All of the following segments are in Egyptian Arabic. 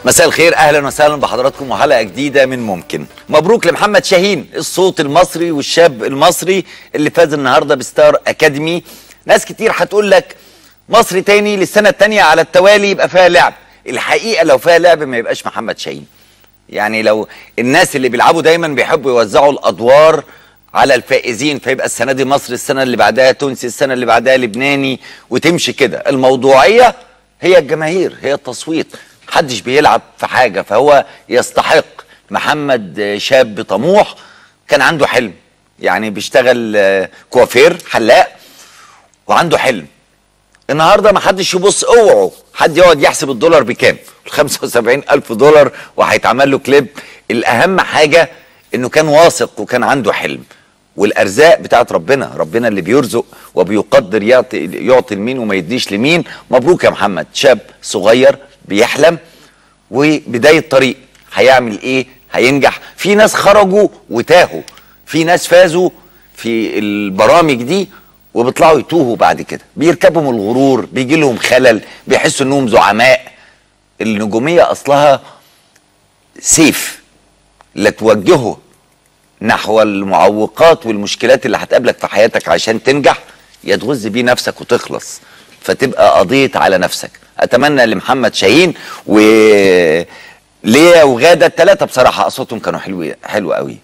مساء الخير اهلا وسهلا بحضراتكم وحلقه جديده من ممكن مبروك لمحمد شاهين الصوت المصري والشاب المصري اللي فاز النهارده بستار اكاديمي ناس كتير هتقول لك مصر تاني للسنه التانيه على التوالي يبقى فيها لعب الحقيقه لو فيها لعب ما يبقاش محمد شاهين يعني لو الناس اللي بيلعبوا دايما بيحبوا يوزعوا الادوار على الفائزين فيبقى السنه دي مصر السنه اللي بعدها تونسي السنه اللي بعدها لبناني وتمشي كده الموضوعيه هي الجماهير هي التصويت محدش بيلعب في حاجه فهو يستحق محمد شاب طموح كان عنده حلم يعني بيشتغل آه، كوافير حلاق وعنده حلم النهارده ما حدش يبص اوعوا حد يقعد يحسب الدولار بكام 75 الف دولار وهيتعمل له كليب الاهم حاجه انه كان واثق وكان عنده حلم والارزاق بتاعت ربنا ربنا اللي بيرزق وبيقدر يعطي يعطي لمين وما يديش لمين مبروك يا محمد شاب صغير بيحلم وبدايه طريق هيعمل ايه هينجح في ناس خرجوا وتاهوا في ناس فازوا في البرامج دي وبيطلعوا يتوهوا بعد كده بيركبهم الغرور بيجي لهم خلل بيحسوا انهم زعماء النجوميه اصلها سيف لا توجهه نحو المعوقات والمشكلات اللي هتقابلك في حياتك عشان تنجح يا تغز بيه نفسك وتخلص فتبقى قضيت على نفسك اتمنى لمحمد شاهين و ليا وغاده الثلاثه بصراحه اصواتهم كانوا حلوه حلوه قوي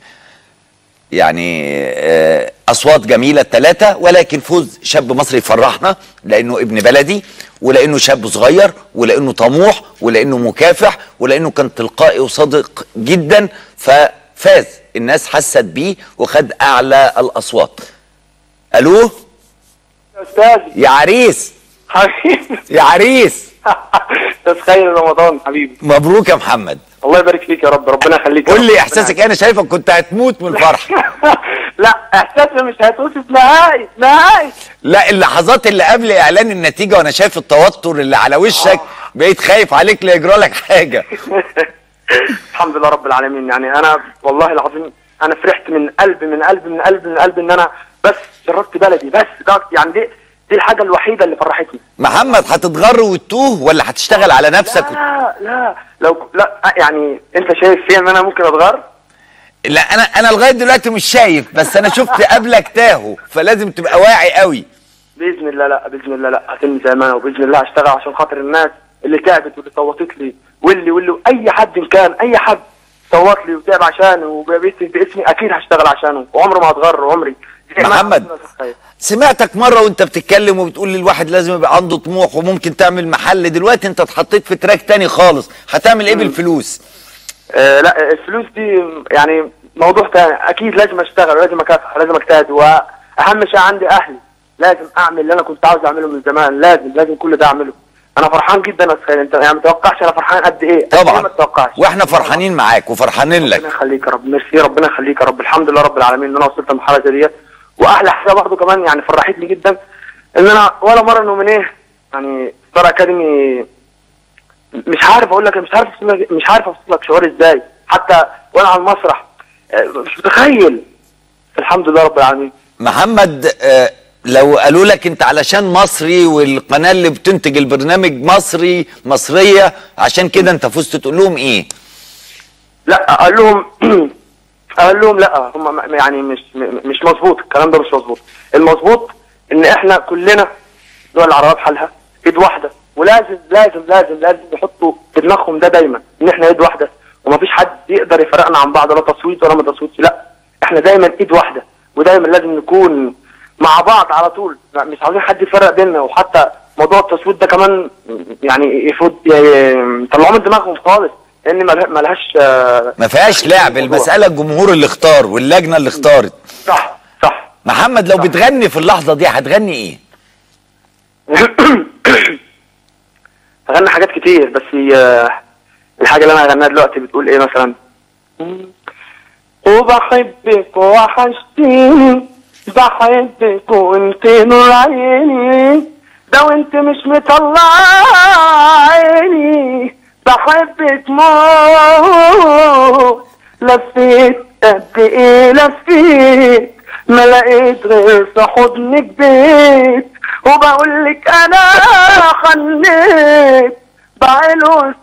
يعني آه، اصوات جميله الثلاثه ولكن فوز شاب مصري يفرحنا لانه ابن بلدي ولانه شاب صغير ولانه طموح ولانه مكافح ولانه كان تلقائي وصادق جدا ففاز الناس حست بيه وخد اعلى الاصوات الو استاذي يا عريس حبيبي يا عريس استاذ خير رمضان حبيبي مبروك يا محمد الله يبارك فيك يا رب ربنا يخليك يا قول رب. لي ربنا احساسك انا شايفك كنت هتموت من الفرح لا احساسي مش هتوصف نهائي نهائي لا اللحظات اللي قبل اعلان النتيجه وانا شايف التوتر اللي على وشك بقيت خايف عليك لا يجرى لك حاجه الحمد لله رب العالمين يعني انا والله العظيم انا فرحت من قلبي من قلبي من قلبي من قلبي ان انا بس شرفت بلدي بس ده يعني دي دي الحاجه الوحيده اللي فرحتني محمد هتتغر وتتوه ولا هتشتغل على نفسك وت... لا لا لو لا يعني انت شايف فيا ان انا ممكن اتغير لا انا انا لغايه دلوقتي مش شايف بس انا شفت قبلك تاهو فلازم تبقى واعي قوي باذن الله لا باذن الله لا هتني زي ما انا وباذن الله هشتغل عشان خاطر الناس اللي تعبت واللي صوتت لي واللي واللي اي حد إن كان اي حد صوت لي وتعب عشاني وباسمي باسمي اكيد هشتغل عشانه وعمره ما هتغر عمري زي ما محمد. أنا أتخيل. سمعتك مره وانت بتتكلم وبتقول لي الواحد لازم يبقى عنده طموح وممكن تعمل محل دلوقتي انت اتحطيت في تراك تاني خالص هتعمل ايه بالفلوس آه لا الفلوس دي يعني موضوع تاني اكيد لازم اشتغل ولازم اكافح لازم اجتهد واهم شيء عندي اهلي لازم اعمل اللي انا كنت عاوز اعمله من زمان لازم لازم كل ده اعمله انا فرحان جدا يا تخيل انت يعني ما تتوقعش انا فرحان قد ايه قد إيه طبعا ما تتوقعش واحنا فرحانين معاك وفرحانين ربنا لك يخليك يا رب ميرسي ربنا يخليك يا رب الحمد لله رب العالمين ان انا وصلت لمرحله زي ديت واحلى حاجه برضه كمان يعني فرحتني جدا ان انا ولا مره نومينيه يعني ستار اكاديمي مش عارف اقول لك مش عارف أوصل لك- مش عارف اوصل لك شعور ازاي حتى وانا على المسرح آه، مش متخيل الحمد لله رب العالمين محمد آه، لو قالوا لك انت علشان مصري والقناه اللي بتنتج البرنامج مصري مصريه عشان كده انت فزت تقول لهم ايه لا قال لهم قال لهم لا هم م- يعني مش م- مش مظبوط الكلام ده مش مظبوط المظبوط ان احنا كلنا دول العربيه بحالها ايد واحده ولازم لازم لازم لازم يحطوا في دماغهم ده دايما ان احنا ايد واحده ومفيش حد يقدر يفرقنا عن بعض لا تصويت ولا ما تصويتش لا احنا دايما ايد واحده ودايما لازم نكون مع بعض على طول لا، مش عاوزين حد يفرق بيننا وحتى موضوع التصويت ده كمان يعني يفوت ي- يطلعوه من دماغهم خالص لان مله- ملهاش آه، ما فيهاش لعب الموضوع. المساله الجمهور اللي اختار واللجنه اللي اختارت صح صح محمد لو بتغني في اللحظه دي هتغني ايه هغني حاجات كتير بس آه، الحاجة اللي أنا هغنيها دلوقتي بتقول إيه مثلا وبحبك وحشتيني بحبك وانت نور عيني ده وانت مش مطلع عيني بحبك موت لفيت قد ايه لفيت ما لقيت غير في حضنك بيت وبقول لك انا خليت فعله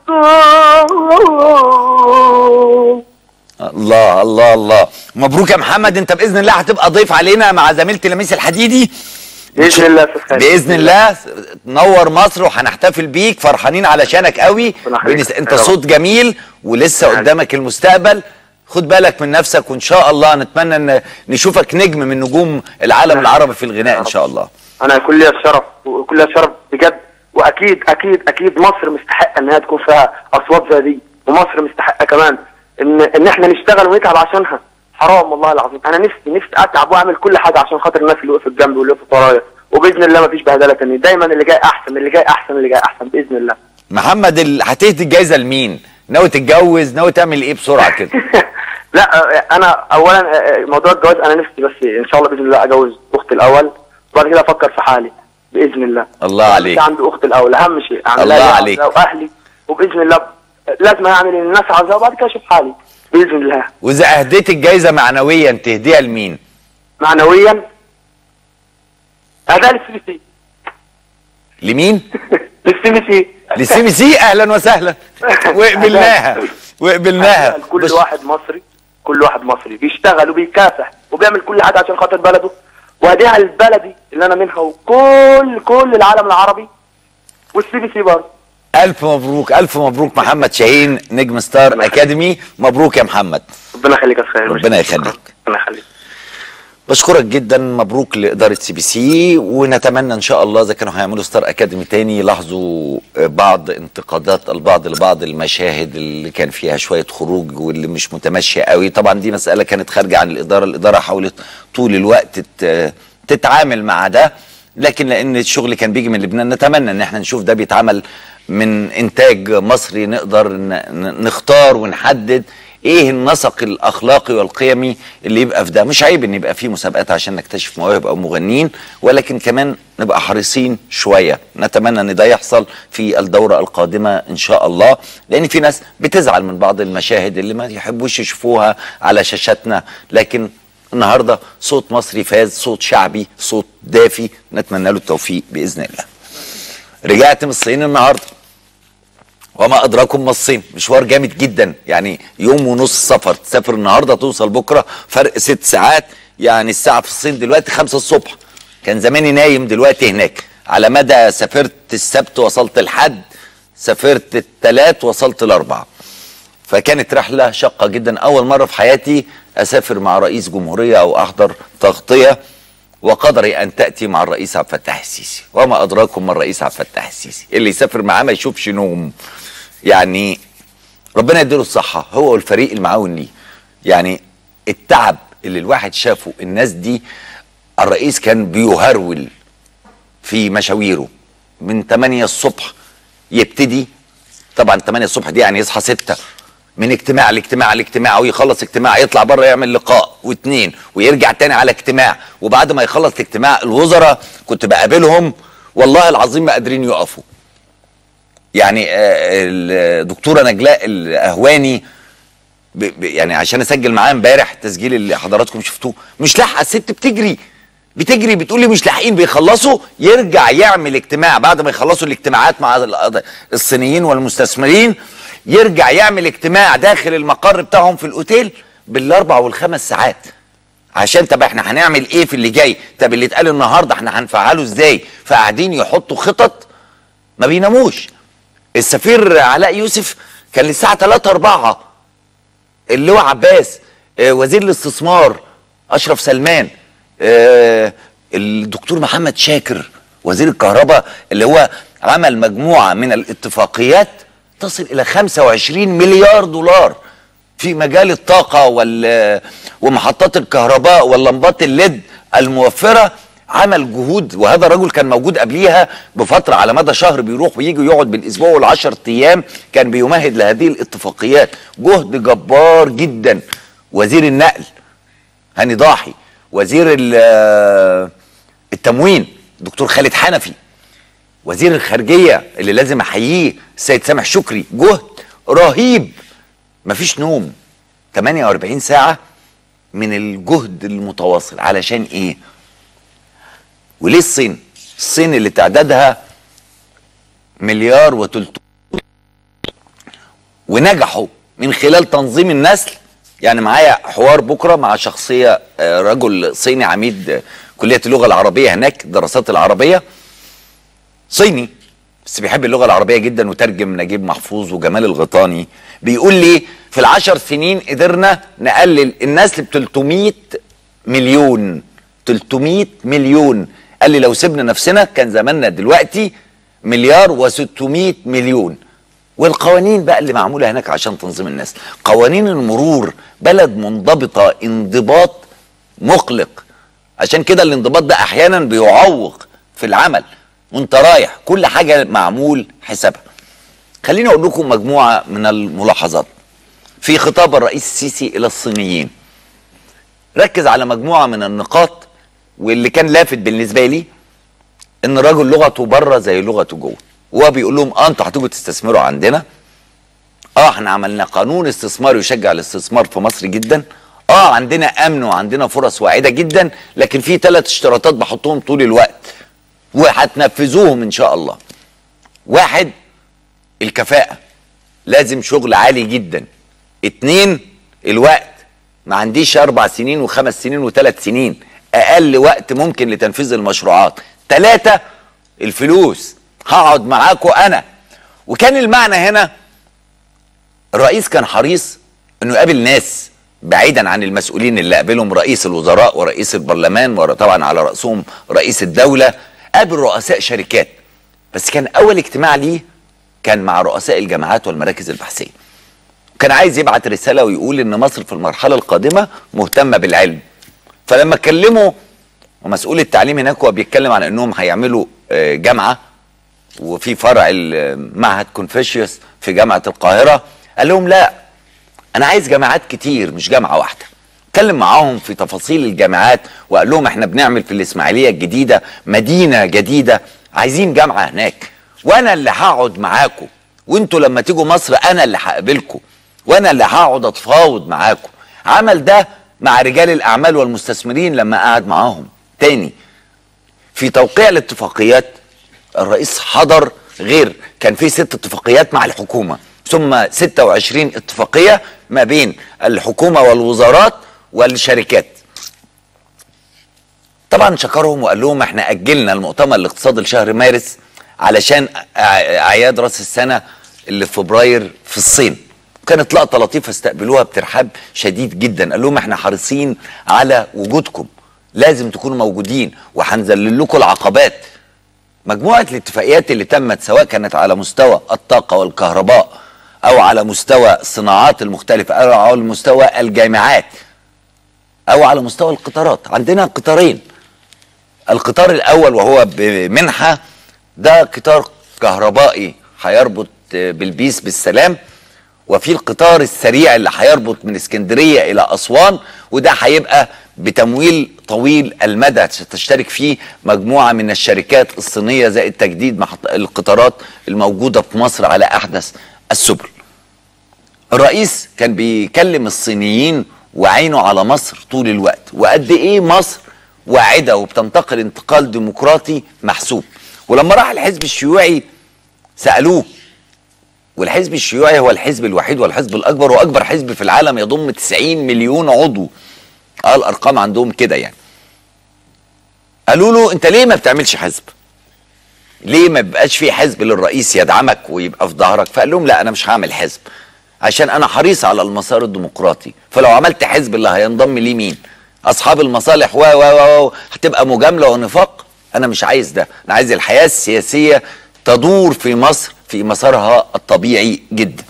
السوء الله الله الله مبروك يا محمد انت باذن الله هتبقى ضيف علينا مع زميلتي لميس الحديدي باذن الله يا أستاذ خالد. باذن الله تنور مصر وهنحتفل بيك فرحانين علشانك قوي ربنا يخليك. بنس- انت يا رب. صوت جميل ولسه ربنا قدامك المستقبل خد بالك من نفسك وان شاء الله نتمنى ان نشوفك نجم من نجوم العالم العربي في الغناء ان شاء الله انا كلية الشرف وكلية الشرف بجد واكيد اكيد اكيد مصر مستحقه ان هي تكون فيها اصوات زي دي ومصر مستحقه كمان ان ان احنا نشتغل ونتعب عشانها حرام والله العظيم انا نفسي نفسي اتعب واعمل كل حاجه عشان خاطر الناس اللي وقفت جنبي واللي وقفت ورايا وباذن الله مفيش بهدله تاني دايما اللي جاي احسن اللي جاي احسن اللي جاي احسن باذن الله محمد ال... هتهدي الجايزه لمين ناوي تتجوز ناوي تعمل ايه بسرعه كده لا آه، انا اولا آه، موضوع الجواز انا نفسي بس ان شاء الله باذن الله اجوز اختي الاول وبعد كده افكر في حالي باذن الله الله أهم عليك. شيء عندي اختي الاول اهم شيء اعمل الله لها اللي عليك. عاوزاه واهلي وباذن الله لازم اعمل اللي الناس عاوزاه وبعد كده اشوف حالي باذن الله واذا اهديت الجايزه معنويا تهديها لمين معنويا هذا للسي بي سي لمين للسي بي سي للسي بي سي اهلا وسهلا وقبلناها وقبلناها كل بس- واحد مصري كل واحد مصري بيشتغل وبيكافح وبيعمل كل حاجه عشان خاطر بلده وهديها لبلدي اللي انا منها وكل كل العالم العربي والسي بي سي برضه الف مبروك الف مبروك محمد شاهين نجم ستار اكاديمي مبروك يا محمد ربنا يخليك يا خير ربنا يخليك. ربنا يخليك بشكرك جدا مبروك لاداره سي بي سي ونتمنى ان شاء الله اذا كانوا هيعملوا ستار اكاديمي تاني يلاحظوا بعض انتقادات البعض لبعض المشاهد اللي كان فيها شويه خروج واللي مش متماشيه قوي طبعا دي مساله كانت خارجه عن الاداره الاداره حاولت طول الوقت ت- تتعامل مع ده لكن لان الشغل كان بيجي من لبنان نتمنى ان احنا نشوف ده بيتعمل من انتاج مصري نقدر ن- ن- نختار ونحدد ايه النسق الاخلاقي والقيمي اللي يبقى في ده مش عيب ان يبقى فيه مسابقات عشان نكتشف مواهب او مغنيين ولكن كمان نبقى حريصين شويه نتمنى ان ده يحصل في الدوره القادمه ان شاء الله لان في ناس بتزعل من بعض المشاهد اللي ما يحبوش يشوفوها على شاشاتنا لكن النهارده صوت مصري فاز صوت شعبي صوت دافي نتمنى له التوفيق باذن الله رجعت من الصين النهارده وما ادراكم ما الصين مشوار جامد جدا يعني يوم ونص سفر تسافر النهارده توصل بكره فرق ست ساعات يعني الساعه في الصين دلوقتي خمسة الصبح كان زماني نايم دلوقتي هناك على مدى سافرت السبت وصلت الحد سافرت الثلاث وصلت الاربعه فكانت رحله شاقه جدا اول مره في حياتي اسافر مع رئيس جمهوريه او احضر تغطيه وقدري ان تاتي مع الرئيس عبد الفتاح السيسي وما ادراكم ما الرئيس عبد الفتاح السيسي اللي يسافر معاه ما يشوفش نوم يعني ربنا يديله الصحه هو والفريق المعاون ليه يعني التعب اللي الواحد شافه الناس دي الرئيس كان بيهرول في مشاويره من 8 الصبح يبتدي طبعا 8 الصبح دي يعني يصحى 6 من اجتماع لاجتماع لاجتماع ويخلص اجتماع يطلع بره يعمل لقاء واثنين ويرجع تاني على اجتماع وبعد ما يخلص اجتماع الوزراء كنت بقابلهم والله العظيم ما قادرين يقفوا يعني آه، الدكتوره نجلاء الاهواني ب- ب- يعني عشان اسجل معاه امبارح التسجيل اللي حضراتكم شفتوه مش لاحقه الست بتجري بتجري بتقول لي مش لاحقين بيخلصوا يرجع يعمل اجتماع بعد ما يخلصوا الاجتماعات مع ال- الصينيين والمستثمرين يرجع يعمل اجتماع داخل المقر بتاعهم في الاوتيل بالاربع والخمس ساعات عشان طب احنا هنعمل ايه في اللي جاي طب اللي اتقال النهارده احنا هنفعله ازاي فقاعدين يحطوا خطط ما بيناموش السفير علاء يوسف كان للساعه 3 4 اللواء عباس آه، وزير الاستثمار اشرف سلمان آه، الدكتور محمد شاكر وزير الكهرباء اللي هو عمل مجموعه من الاتفاقيات تصل الى 25 مليار دولار في مجال الطاقه وال ومحطات الكهرباء واللمبات الليد الموفره عمل جهود وهذا الرجل كان موجود قبليها بفتره على مدى شهر بيروح ويجي ويقعد بالاسبوع والعشر ايام كان بيمهد لهذه الاتفاقيات جهد جبار جدا وزير النقل هاني ضاحي وزير ال- التموين دكتور خالد حنفي وزير الخارجيه اللي لازم احييه السيد سامح شكري جهد رهيب مفيش نوم 48 ساعه من الجهد المتواصل علشان ايه وليه الصين الصين اللي تعدادها مليار و300 ونجحوا من خلال تنظيم النسل يعني معايا حوار بكره مع شخصيه آه، رجل صيني عميد آه، كليه اللغه العربيه هناك دراسات العربيه صيني بس بيحب اللغه العربيه جدا وترجم نجيب محفوظ وجمال الغيطاني بيقول لي في العشر سنين قدرنا نقلل النسل ب 300 مليون 300 مليون قال لي لو سيبنا نفسنا كان زماننا دلوقتي مليار و600 مليون والقوانين بقى اللي معموله هناك عشان تنظيم النسل قوانين المرور بلد منضبطه انضباط مقلق عشان كده الانضباط ده احيانا بيعوق في العمل وانت رايح كل حاجه معمول حسابها خليني اقول لكم مجموعه من الملاحظات في خطاب الرئيس السيسي الى الصينيين ركز على مجموعه من النقاط واللي كان لافت بالنسبه لي ان الراجل لغته بره زي لغته جوه وهو بيقول لهم اه انتوا هتيجوا تستثمروا عندنا اه احنا عملنا قانون استثمار يشجع الاستثمار في مصر جدا اه عندنا امن وعندنا فرص واعده جدا لكن في ثلاث اشتراطات بحطهم طول الوقت وهتنفذوهم ان شاء الله واحد الكفاءة لازم شغل عالي جدا اتنين الوقت ما عنديش اربع سنين وخمس سنين وثلاث سنين اقل وقت ممكن لتنفيذ المشروعات تلاتة الفلوس هقعد معاكم انا وكان المعنى هنا الرئيس كان حريص انه يقابل ناس بعيدا عن المسؤولين اللي قابلهم رئيس الوزراء ورئيس البرلمان وطبعا على راسهم رئيس الدوله قابل رؤساء شركات بس كان اول اجتماع ليه كان مع رؤساء الجامعات والمراكز البحثيه كان عايز يبعت رساله ويقول ان مصر في المرحله القادمه مهتمه بالعلم فلما كلموا ومسؤول التعليم هناك هو بيتكلم عن انهم هيعملوا آه، جامعه وفي فرع معهد كونفوشيوس في جامعه القاهره قال لهم لا انا عايز جامعات كتير مش جامعه واحده اتكلم معاهم في تفاصيل الجامعات وقال لهم احنا بنعمل في الاسماعيليه الجديده مدينه جديده عايزين جامعه هناك وانا اللي هقعد معاكم وانتوا لما تيجوا مصر انا اللي هقابلكم وانا اللي هقعد اتفاوض معاكم عمل ده مع رجال الاعمال والمستثمرين لما قعد معاهم تاني في توقيع الاتفاقيات الرئيس حضر غير كان في ست اتفاقيات مع الحكومه ثم 26 اتفاقيه ما بين الحكومه والوزارات والشركات طبعا شكرهم وقال لهم احنا اجلنا المؤتمر الاقتصادي لشهر مارس علشان أع- اعياد راس السنه اللي في فبراير في الصين كانت لقطه لطيفه استقبلوها بترحاب شديد جدا قال لهم احنا حريصين على وجودكم لازم تكونوا موجودين وهنذلل لكم العقبات مجموعه الاتفاقيات اللي تمت سواء كانت على مستوى الطاقه والكهرباء او على مستوى الصناعات المختلفه او على مستوى الجامعات او على مستوى القطارات عندنا قطارين القطار الاول وهو بمنحه ده قطار كهربائي هيربط بلبيس بالسلام وفي القطار السريع اللي هيربط من اسكندريه الى اسوان وده هيبقى بتمويل طويل المدى تشترك فيه مجموعه من الشركات الصينيه زائد تجديد محط القطارات الموجوده في مصر على احدث السبل. الرئيس كان بيكلم الصينيين وعينه على مصر طول الوقت وقد ايه مصر واعده وبتنتقل انتقال ديمقراطي محسوب ولما راح الحزب الشيوعي سالوه والحزب الشيوعي هو الحزب الوحيد والحزب الاكبر واكبر حزب في العالم يضم 90 مليون عضو اه الارقام عندهم كده يعني قالوا له انت ليه ما بتعملش حزب ليه ما بيبقاش في حزب للرئيس يدعمك ويبقى في ظهرك فقال لهم لا انا مش هعمل حزب عشان انا حريص على المسار الديمقراطي فلو عملت حزب اللي هينضم ليه مين اصحاب المصالح و و و هتبقى مجامله ونفاق انا مش عايز ده انا عايز الحياه السياسيه تدور في مصر في مسارها الطبيعي جدا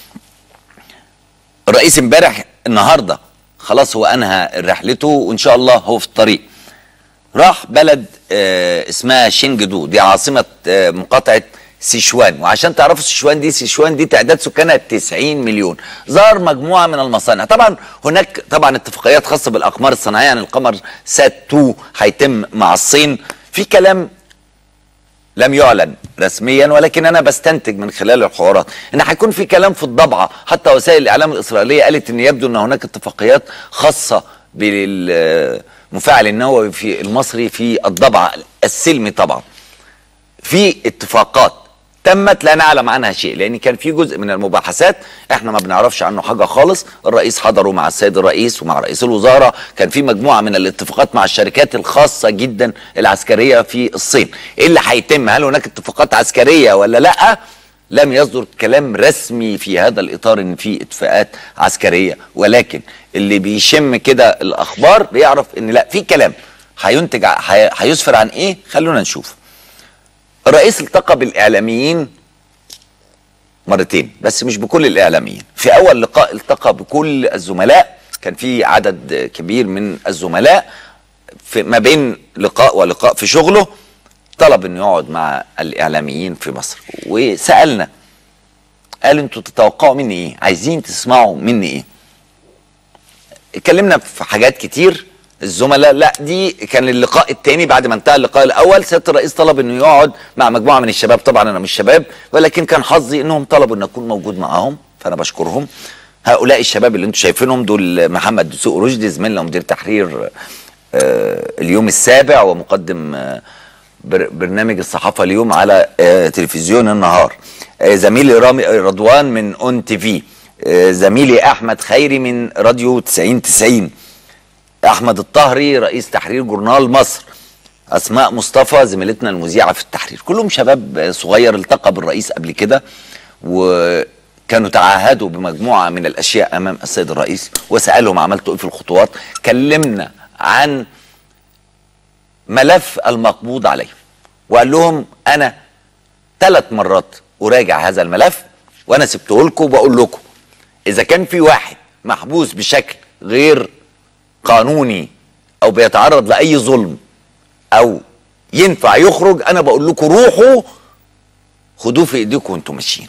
الرئيس امبارح النهارده خلاص هو انهى رحلته وان شاء الله هو في الطريق راح بلد آه اسمها شينجدو دي عاصمه آه مقاطعه سيشوان وعشان تعرفوا سيشوان دي سيشوان دي تعداد سكانها 90 مليون زار مجموعه من المصانع طبعا هناك طبعا اتفاقيات خاصه بالاقمار الصناعيه يعني القمر سات 2 هيتم مع الصين في كلام لم يعلن رسميا ولكن انا بستنتج من خلال الحوارات ان هيكون في كلام في الضبعه حتى وسائل الاعلام الاسرائيليه قالت ان يبدو ان هناك اتفاقيات خاصه بالمفاعل النووي في المصري في الضبعه السلمي طبعا في اتفاقات تمت لا نعلم عنها شيء لان كان في جزء من المباحثات احنا ما بنعرفش عنه حاجه خالص الرئيس حضره مع السيد الرئيس ومع رئيس الوزراء كان في مجموعه من الاتفاقات مع الشركات الخاصه جدا العسكريه في الصين ايه اللي هيتم هل هناك اتفاقات عسكريه ولا لا لم يصدر كلام رسمي في هذا الاطار ان في اتفاقات عسكريه ولكن اللي بيشم كده الاخبار بيعرف ان لا في كلام هينتج ع- هي- هيسفر عن ايه خلونا نشوف الرئيس التقى بالاعلاميين مرتين بس مش بكل الاعلاميين في اول لقاء التقى بكل الزملاء كان في عدد كبير من الزملاء في ما بين لقاء ولقاء في شغله طلب انه يقعد مع الاعلاميين في مصر وسالنا قال انتوا تتوقعوا مني ايه عايزين تسمعوا مني ايه اتكلمنا في حاجات كتير الزملاء لا دي كان اللقاء الثاني بعد ما انتهى اللقاء الاول سياده الرئيس طلب انه يقعد مع مجموعه من الشباب طبعا انا مش شباب ولكن كان حظي انهم طلبوا ان اكون موجود معاهم فانا بشكرهم هؤلاء الشباب اللي انتم شايفينهم دول محمد دسوق رشدي زميلنا مدير تحرير آه، اليوم السابع ومقدم آه، بر- برنامج الصحافه اليوم على آه، تلفزيون النهار آه، زميلي رامي رضوان من اون تي في آه، زميلي احمد خيري من راديو 90 90 احمد الطهري رئيس تحرير جورنال مصر اسماء مصطفى زميلتنا المذيعه في التحرير كلهم شباب آه، صغير التقى بالرئيس قبل كده وكانوا تعهدوا بمجموعه من الاشياء امام السيد الرئيس وسالهم عملتوا ايه في الخطوات كلمنا عن ملف المقبوض عليه وقال لهم انا ثلاث مرات اراجع هذا الملف وانا سبته لكم وبقول لكم اذا كان في واحد محبوس بشكل غير قانوني او بيتعرض لاي ظلم او ينفع يخرج انا بقول لكم روحوا خدوه في ايديكم وانتم ماشيين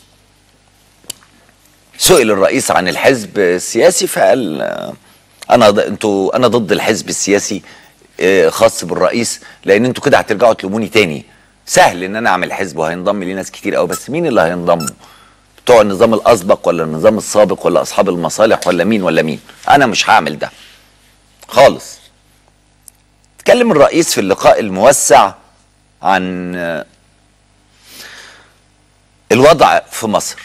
سئل الرئيس عن الحزب السياسي فقال آه، انا ض- انتوا انا ضد الحزب السياسي آه، خاص بالرئيس لان انتوا كده هترجعوا تلوموني تاني سهل ان انا اعمل حزب وهينضم لي ناس كتير قوي بس مين اللي هينضموا بتوع النظام الاسبق ولا النظام السابق ولا اصحاب المصالح ولا مين ولا مين انا مش هعمل ده خالص اتكلم الرئيس في اللقاء الموسع عن آه، الوضع في مصر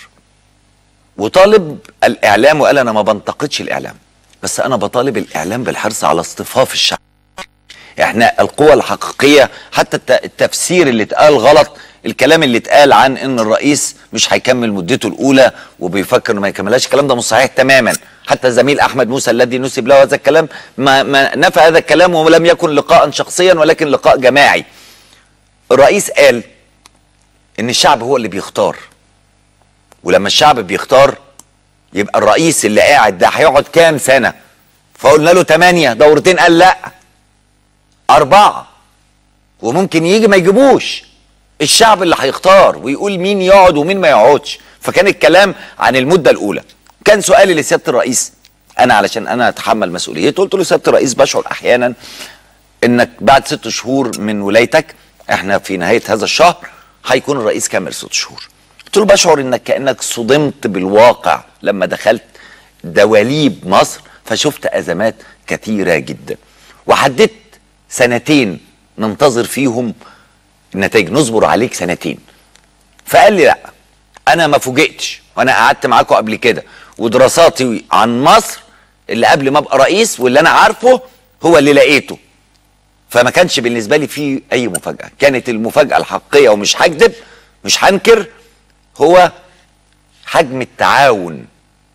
وطالب الاعلام وقال انا ما بنتقدش الاعلام بس انا بطالب الاعلام بالحرص على اصطفاف الشعب احنا القوة الحقيقية حتى الت- التفسير اللي اتقال غلط الكلام اللي اتقال عن ان الرئيس مش هيكمل مدته الاولى وبيفكر انه ما يكملهاش الكلام ده مش صحيح تماما حتى زميل احمد موسى الذي نسب له هذا الكلام ما, ما نفى هذا الكلام ولم يكن لقاء شخصيا ولكن لقاء جماعي الرئيس قال ان الشعب هو اللي بيختار ولما الشعب بيختار يبقى الرئيس اللي قاعد ده هيقعد كام سنة فقلنا له تمانية دورتين قال لا أربعة وممكن يجي ما يجيبوش الشعب اللي هيختار ويقول مين يقعد ومين ما يقعدش فكان الكلام عن المدة الأولى كان سؤالي لسيادة الرئيس أنا علشان أنا أتحمل مسؤوليته قلت له سيادة الرئيس بشعر أحيانا إنك بعد ست شهور من ولايتك إحنا في نهاية هذا الشهر هيكون الرئيس كامل ست شهور قلت له بشعر إنك كأنك صدمت بالواقع لما دخلت دواليب مصر فشفت أزمات كثيرة جدا وحددت سنتين ننتظر فيهم النتائج نصبر عليك سنتين فقال لي لا انا ما فوجئتش وانا قعدت معاكم قبل كده ودراساتي عن مصر اللي قبل ما ابقى رئيس واللي انا عارفه هو اللي لقيته فما كانش بالنسبه لي فيه اي مفاجاه كانت المفاجاه الحقيقيه ومش هكذب مش هنكر هو حجم التعاون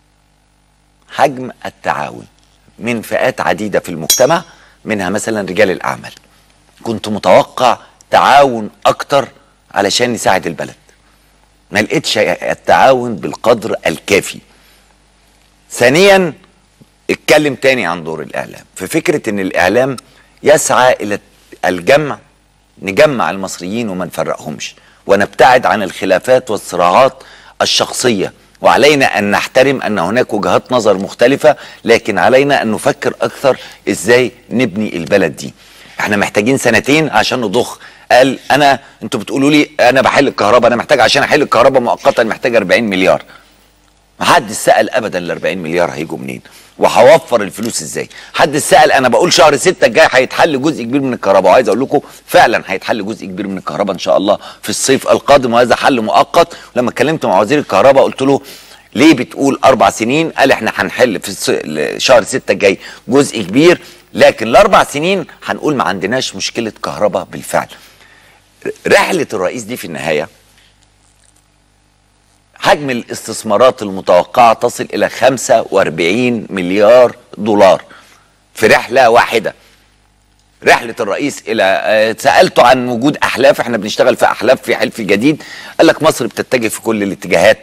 حجم التعاون من فئات عديده في المجتمع منها مثلا رجال الاعمال كنت متوقع تعاون اكتر علشان نساعد البلد ما لقيتش التعاون بالقدر الكافي ثانيا اتكلم تاني عن دور الاعلام في فكره ان الاعلام يسعى الى الجمع نجمع المصريين وما نفرقهمش ونبتعد عن الخلافات والصراعات الشخصيه وعلينا ان نحترم ان هناك وجهات نظر مختلفه لكن علينا ان نفكر اكثر ازاي نبني البلد دي احنا محتاجين سنتين عشان نضخ قال انا انتوا بتقولوا لي انا بحل الكهرباء انا محتاج عشان احل الكهرباء مؤقتا محتاج 40 مليار ما حدش سال ابدا ال 40 مليار هيجوا منين وهوفر الفلوس ازاي حد سال انا بقول شهر ستة الجاي هيتحل جزء كبير من الكهرباء وعايز اقول لكم فعلا هيتحل جزء كبير من الكهرباء ان شاء الله في الصيف القادم وهذا حل مؤقت لما اتكلمت مع وزير الكهرباء قلت له ليه بتقول اربع سنين قال احنا هنحل في الص- شهر ستة الجاي جزء كبير لكن الاربع سنين هنقول ما عندناش مشكله كهرباء بالفعل رحله الرئيس دي في النهايه حجم الاستثمارات المتوقعة تصل إلى 45 مليار دولار في رحلة واحدة رحلة الرئيس إلى آه، سألته عن وجود أحلاف احنا بنشتغل في أحلاف في حلف جديد قال لك مصر بتتجه في كل الاتجاهات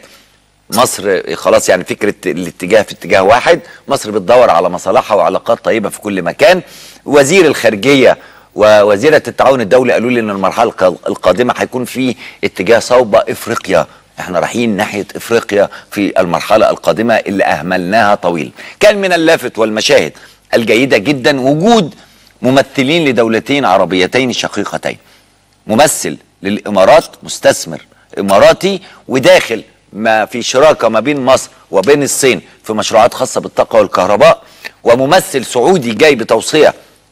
مصر خلاص يعني فكرة الاتجاه في اتجاه واحد مصر بتدور على مصالحها وعلاقات طيبة في كل مكان وزير الخارجية ووزيرة التعاون الدولي قالوا لي ان المرحلة الق- القادمة هيكون في اتجاه صوب افريقيا احنا رايحين ناحية افريقيا في المرحلة القادمة اللي اهملناها طويل كان من اللافت والمشاهد الجيدة جدا وجود ممثلين لدولتين عربيتين شقيقتين ممثل للامارات مستثمر اماراتي وداخل ما في شراكه ما بين مصر وبين الصين في مشروعات خاصه بالطاقه والكهرباء وممثل سعودي جاي بتوصيه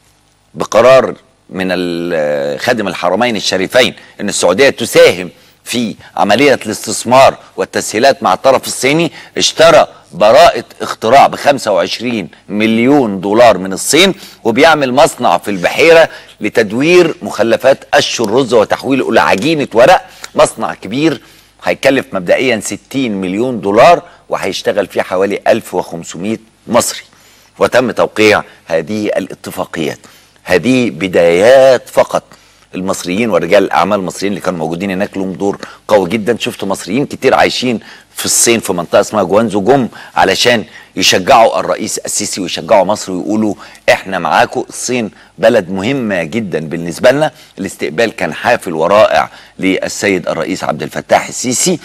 بقرار من ال- خادم الحرمين الشريفين ان السعوديه تساهم في عمليه الاستثمار والتسهيلات مع الطرف الصيني اشترى براءة اختراع ب 25 مليون دولار من الصين وبيعمل مصنع في البحيرة لتدوير مخلفات قش الرز وتحويله إلى عجينة ورق مصنع كبير هيكلف مبدئيا 60 مليون دولار وهيشتغل فيه حوالي 1500 مصري وتم توقيع هذه الاتفاقيات هذه بدايات فقط المصريين ورجال الاعمال المصريين اللي كانوا موجودين هناك لهم دور قوي جدا شفت مصريين كتير عايشين في الصين في منطقه اسمها جوانزو جم علشان يشجعوا الرئيس السيسي ويشجعوا مصر ويقولوا احنا معاكم الصين بلد مهمه جدا بالنسبه لنا الاستقبال كان حافل ورائع للسيد الرئيس عبد الفتاح السيسي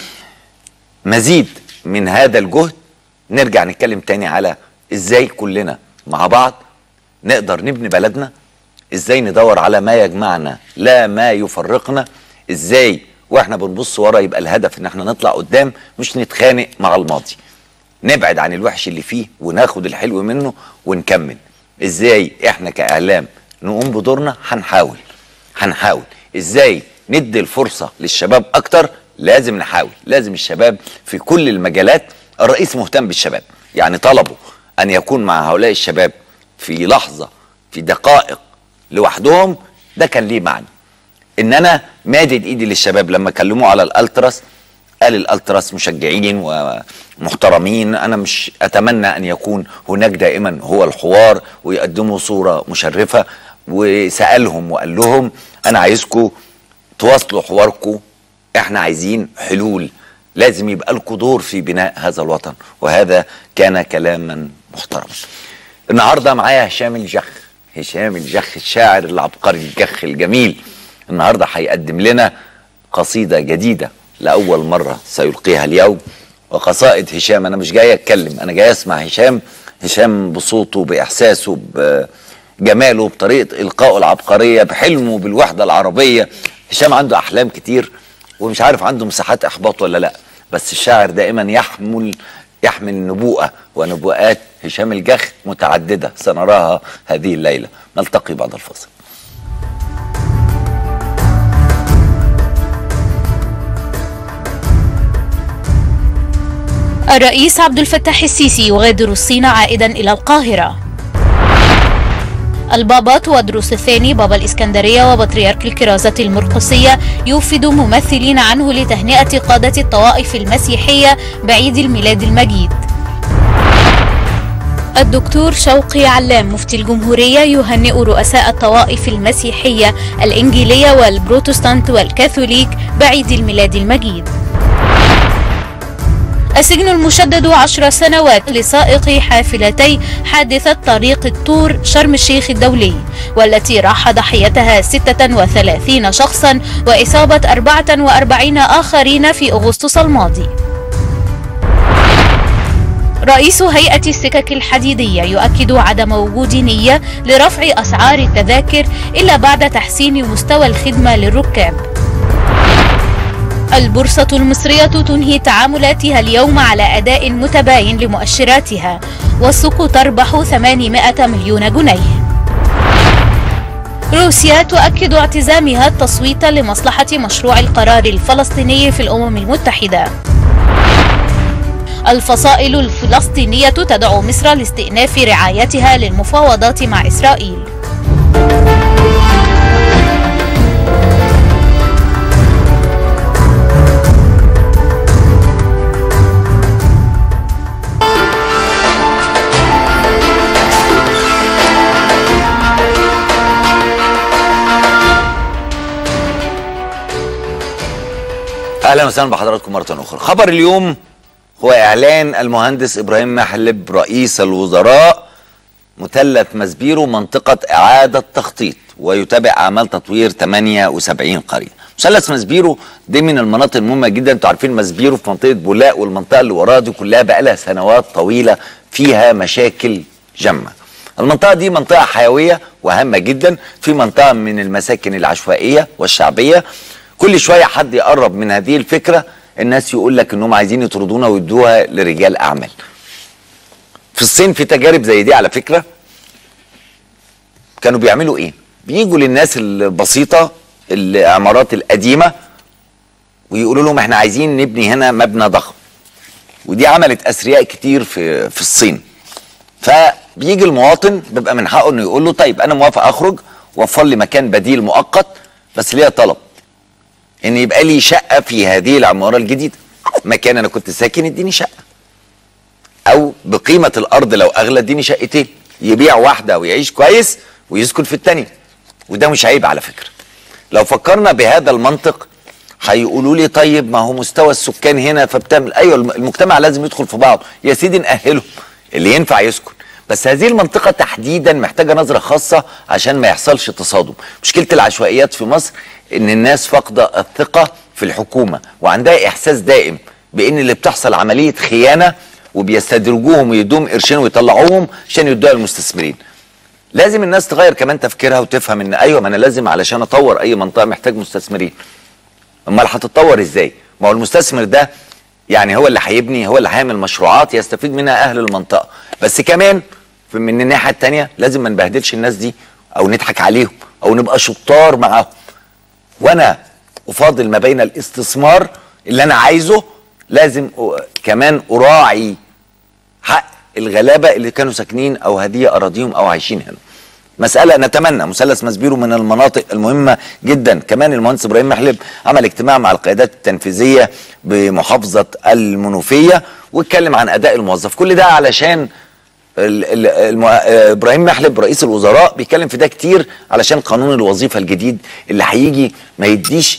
مزيد من هذا الجهد نرجع نتكلم تاني على ازاي كلنا مع بعض نقدر نبني بلدنا ازاي ندور على ما يجمعنا لا ما يفرقنا ازاي واحنا بنبص ورا يبقى الهدف ان احنا نطلع قدام مش نتخانق مع الماضي نبعد عن الوحش اللي فيه وناخد الحلو منه ونكمل ازاي احنا كاعلام نقوم بدورنا هنحاول هنحاول ازاي ندي الفرصه للشباب اكتر لازم نحاول لازم الشباب في كل المجالات الرئيس مهتم بالشباب يعني طلبوا ان يكون مع هؤلاء الشباب في لحظه في دقائق لوحدهم ده كان ليه معنى ان انا مادد ايدي للشباب لما كلموه على الالتراس قال الالتراس مشجعين ومحترمين انا مش اتمنى ان يكون هناك دائما هو الحوار ويقدموا صوره مشرفه وسالهم وقال لهم انا عايزكم تواصلوا حواركم احنا عايزين حلول لازم يبقى لكم دور في بناء هذا الوطن وهذا كان كلاما محترما النهارده معايا هشام الجخ هشام الجخ الشاعر العبقري الجخ الجميل النهارده هيقدم لنا قصيده جديده لاول مره سيلقيها اليوم وقصائد هشام انا مش جاي اتكلم انا جاي اسمع هشام هشام بصوته باحساسه بجماله بطريقه القائه العبقريه بحلمه بالوحده العربيه هشام عنده احلام كتير ومش عارف عنده مساحات احباط ولا لا بس الشاعر دائما يحمل يحمل نبوءه ونبوءات هشام الجخ متعدده سنراها هذه الليله نلتقي بعد الفاصل الرئيس عبد الفتاح السيسي يغادر الصين عائدا إلى القاهرة البابا تودروس الثاني بابا الإسكندرية وبطريرك الكرازة المرقسية يوفد ممثلين عنه لتهنئة قادة الطوائف المسيحية بعيد الميلاد المجيد الدكتور شوقي علام مفتي الجمهورية يهنئ رؤساء الطوائف المسيحية الإنجيلية والبروتستانت والكاثوليك بعيد الميلاد المجيد السجن المشدد عشر سنوات لسائق حافلتي حادثة طريق الطور شرم الشيخ الدولي والتي راح ضحيتها 36 شخصا وإصابة 44 آخرين في أغسطس الماضي رئيس هيئة السكك الحديدية يؤكد عدم وجود نية لرفع أسعار التذاكر إلا بعد تحسين مستوى الخدمة للركاب البورصة المصرية تنهي تعاملاتها اليوم على أداء متباين لمؤشراتها والسوق تربح 800 مليون جنيه روسيا تؤكد اعتزامها التصويت لمصلحة مشروع القرار الفلسطيني في الأمم المتحدة الفصائل الفلسطينية تدعو مصر لاستئناف رعايتها للمفاوضات مع إسرائيل اهلا وسهلا بحضراتكم مره اخرى خبر اليوم هو اعلان المهندس ابراهيم محلب رئيس الوزراء مثلث مسبيرو منطقه اعاده تخطيط ويتابع اعمال تطوير 78 قريه مثلث مسبيرو دي من المناطق المهمه جدا انتوا عارفين مسبيرو في منطقه بولاق والمنطقه اللي وراها دي كلها بقى لها سنوات طويله فيها مشاكل جمه المنطقه دي منطقه حيويه وهامه جدا في منطقه من المساكن العشوائيه والشعبيه كل شويه حد يقرب من هذه الفكره الناس يقول لك انهم عايزين يطردونا ويدوها لرجال اعمال في الصين في تجارب زي دي على فكره كانوا بيعملوا ايه بيجوا للناس البسيطه العمارات القديمه ويقولوا لهم احنا عايزين نبني هنا مبنى ضخم ودي عملت اثرياء كتير في في الصين فبيجي المواطن بيبقى من حقه انه يقول له طيب انا موافق اخرج وفر لي مكان بديل مؤقت بس ليا طلب ان يبقى لي شقه في هذه العماره الجديده مكان انا كنت ساكن اديني شقه او بقيمه الارض لو اغلى اديني شقتين يبيع واحده ويعيش كويس ويسكن في الثانيه وده مش عيب على فكره لو فكرنا بهذا المنطق هيقولوا لي طيب ما هو مستوى السكان هنا فبتعمل ايوه المجتمع لازم يدخل في بعضه يا سيدي نأهله اللي ينفع يسكن بس هذه المنطقة تحديدا محتاجة نظرة خاصة عشان ما يحصلش تصادم مشكلة العشوائيات في مصر ان الناس فاقدة الثقة في الحكومة وعندها احساس دائم بان اللي بتحصل عملية خيانة وبيستدرجوهم ويدوهم قرشين ويطلعوهم عشان يدوها للمستثمرين لازم الناس تغير كمان تفكيرها وتفهم ان ايوه ما انا لازم علشان اطور اي منطقة محتاج مستثمرين امال هتتطور ازاي ما هو المستثمر ده يعني هو اللي هيبني هو اللي هيعمل مشروعات يستفيد منها اهل المنطقه بس كمان من الناحيه التانية لازم ما نبهدلش الناس دي او نضحك عليهم او نبقى شطار معاهم وانا افاضل ما بين الاستثمار اللي انا عايزه لازم أ- كمان اراعي حق الغلابه اللي كانوا ساكنين او هديه اراضيهم او عايشين هنا مسألة نتمنى مثلث مسبيرو من المناطق المهمة جدا كمان المهندس إبراهيم محلب عمل اجتماع مع القيادات التنفيذية بمحافظة المنوفية واتكلم عن أداء الموظف كل ده علشان ال- ال- الم- آه، إبراهيم محلب رئيس الوزراء بيتكلم في ده كتير علشان قانون الوظيفة الجديد اللي هيجي ما يديش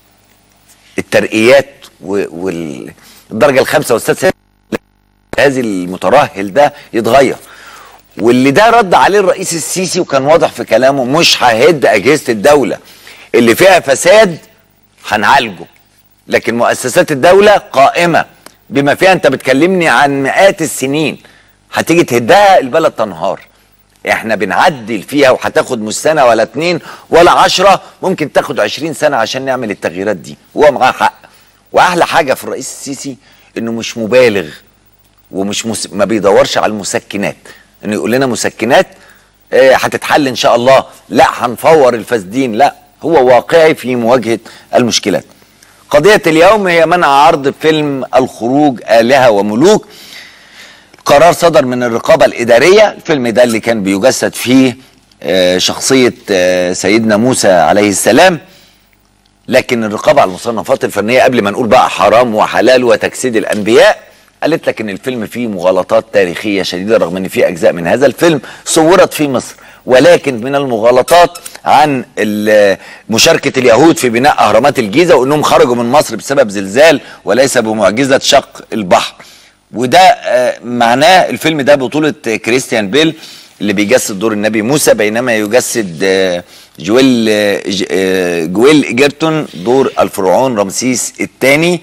الترقيات والدرجة الخامسة والسادسة هذه المترهل ده يتغير واللي ده رد عليه الرئيس السيسي وكان واضح في كلامه مش ههد اجهزه الدوله اللي فيها فساد هنعالجه لكن مؤسسات الدوله قائمه بما فيها انت بتكلمني عن مئات السنين هتيجي تهدها البلد تنهار احنا بنعدل فيها وهتاخد مش سنه ولا اتنين ولا عشرة ممكن تاخد عشرين سنه عشان نعمل التغييرات دي وهو معاه حق واحلى حاجه في الرئيس السيسي انه مش مبالغ ومش مس... ما بيدورش على المسكنات انه يقول لنا مسكنات آه، هتتحل ان شاء الله لا هنفور الفاسدين لا هو واقعي في مواجهه المشكلات قضيه اليوم هي منع عرض فيلم الخروج الهه وملوك قرار صدر من الرقابه الاداريه الفيلم ده اللي كان بيجسد فيه آه، شخصيه آه، سيدنا موسى عليه السلام لكن الرقابه على المصنفات الفنيه قبل ما نقول بقى حرام وحلال وتجسيد الانبياء قالت لك ان الفيلم فيه مغالطات تاريخيه شديده رغم ان في اجزاء من هذا الفيلم صورت في مصر ولكن من المغالطات عن ال- مشاركه اليهود في بناء اهرامات الجيزه وانهم خرجوا من مصر بسبب زلزال وليس بمعجزه شق البحر وده آه، معناه الفيلم ده بطوله كريستيان بيل اللي بيجسد دور النبي موسى بينما يجسد آه، جويل آه، ج- آه، جويل جيرتون دور الفرعون رمسيس الثاني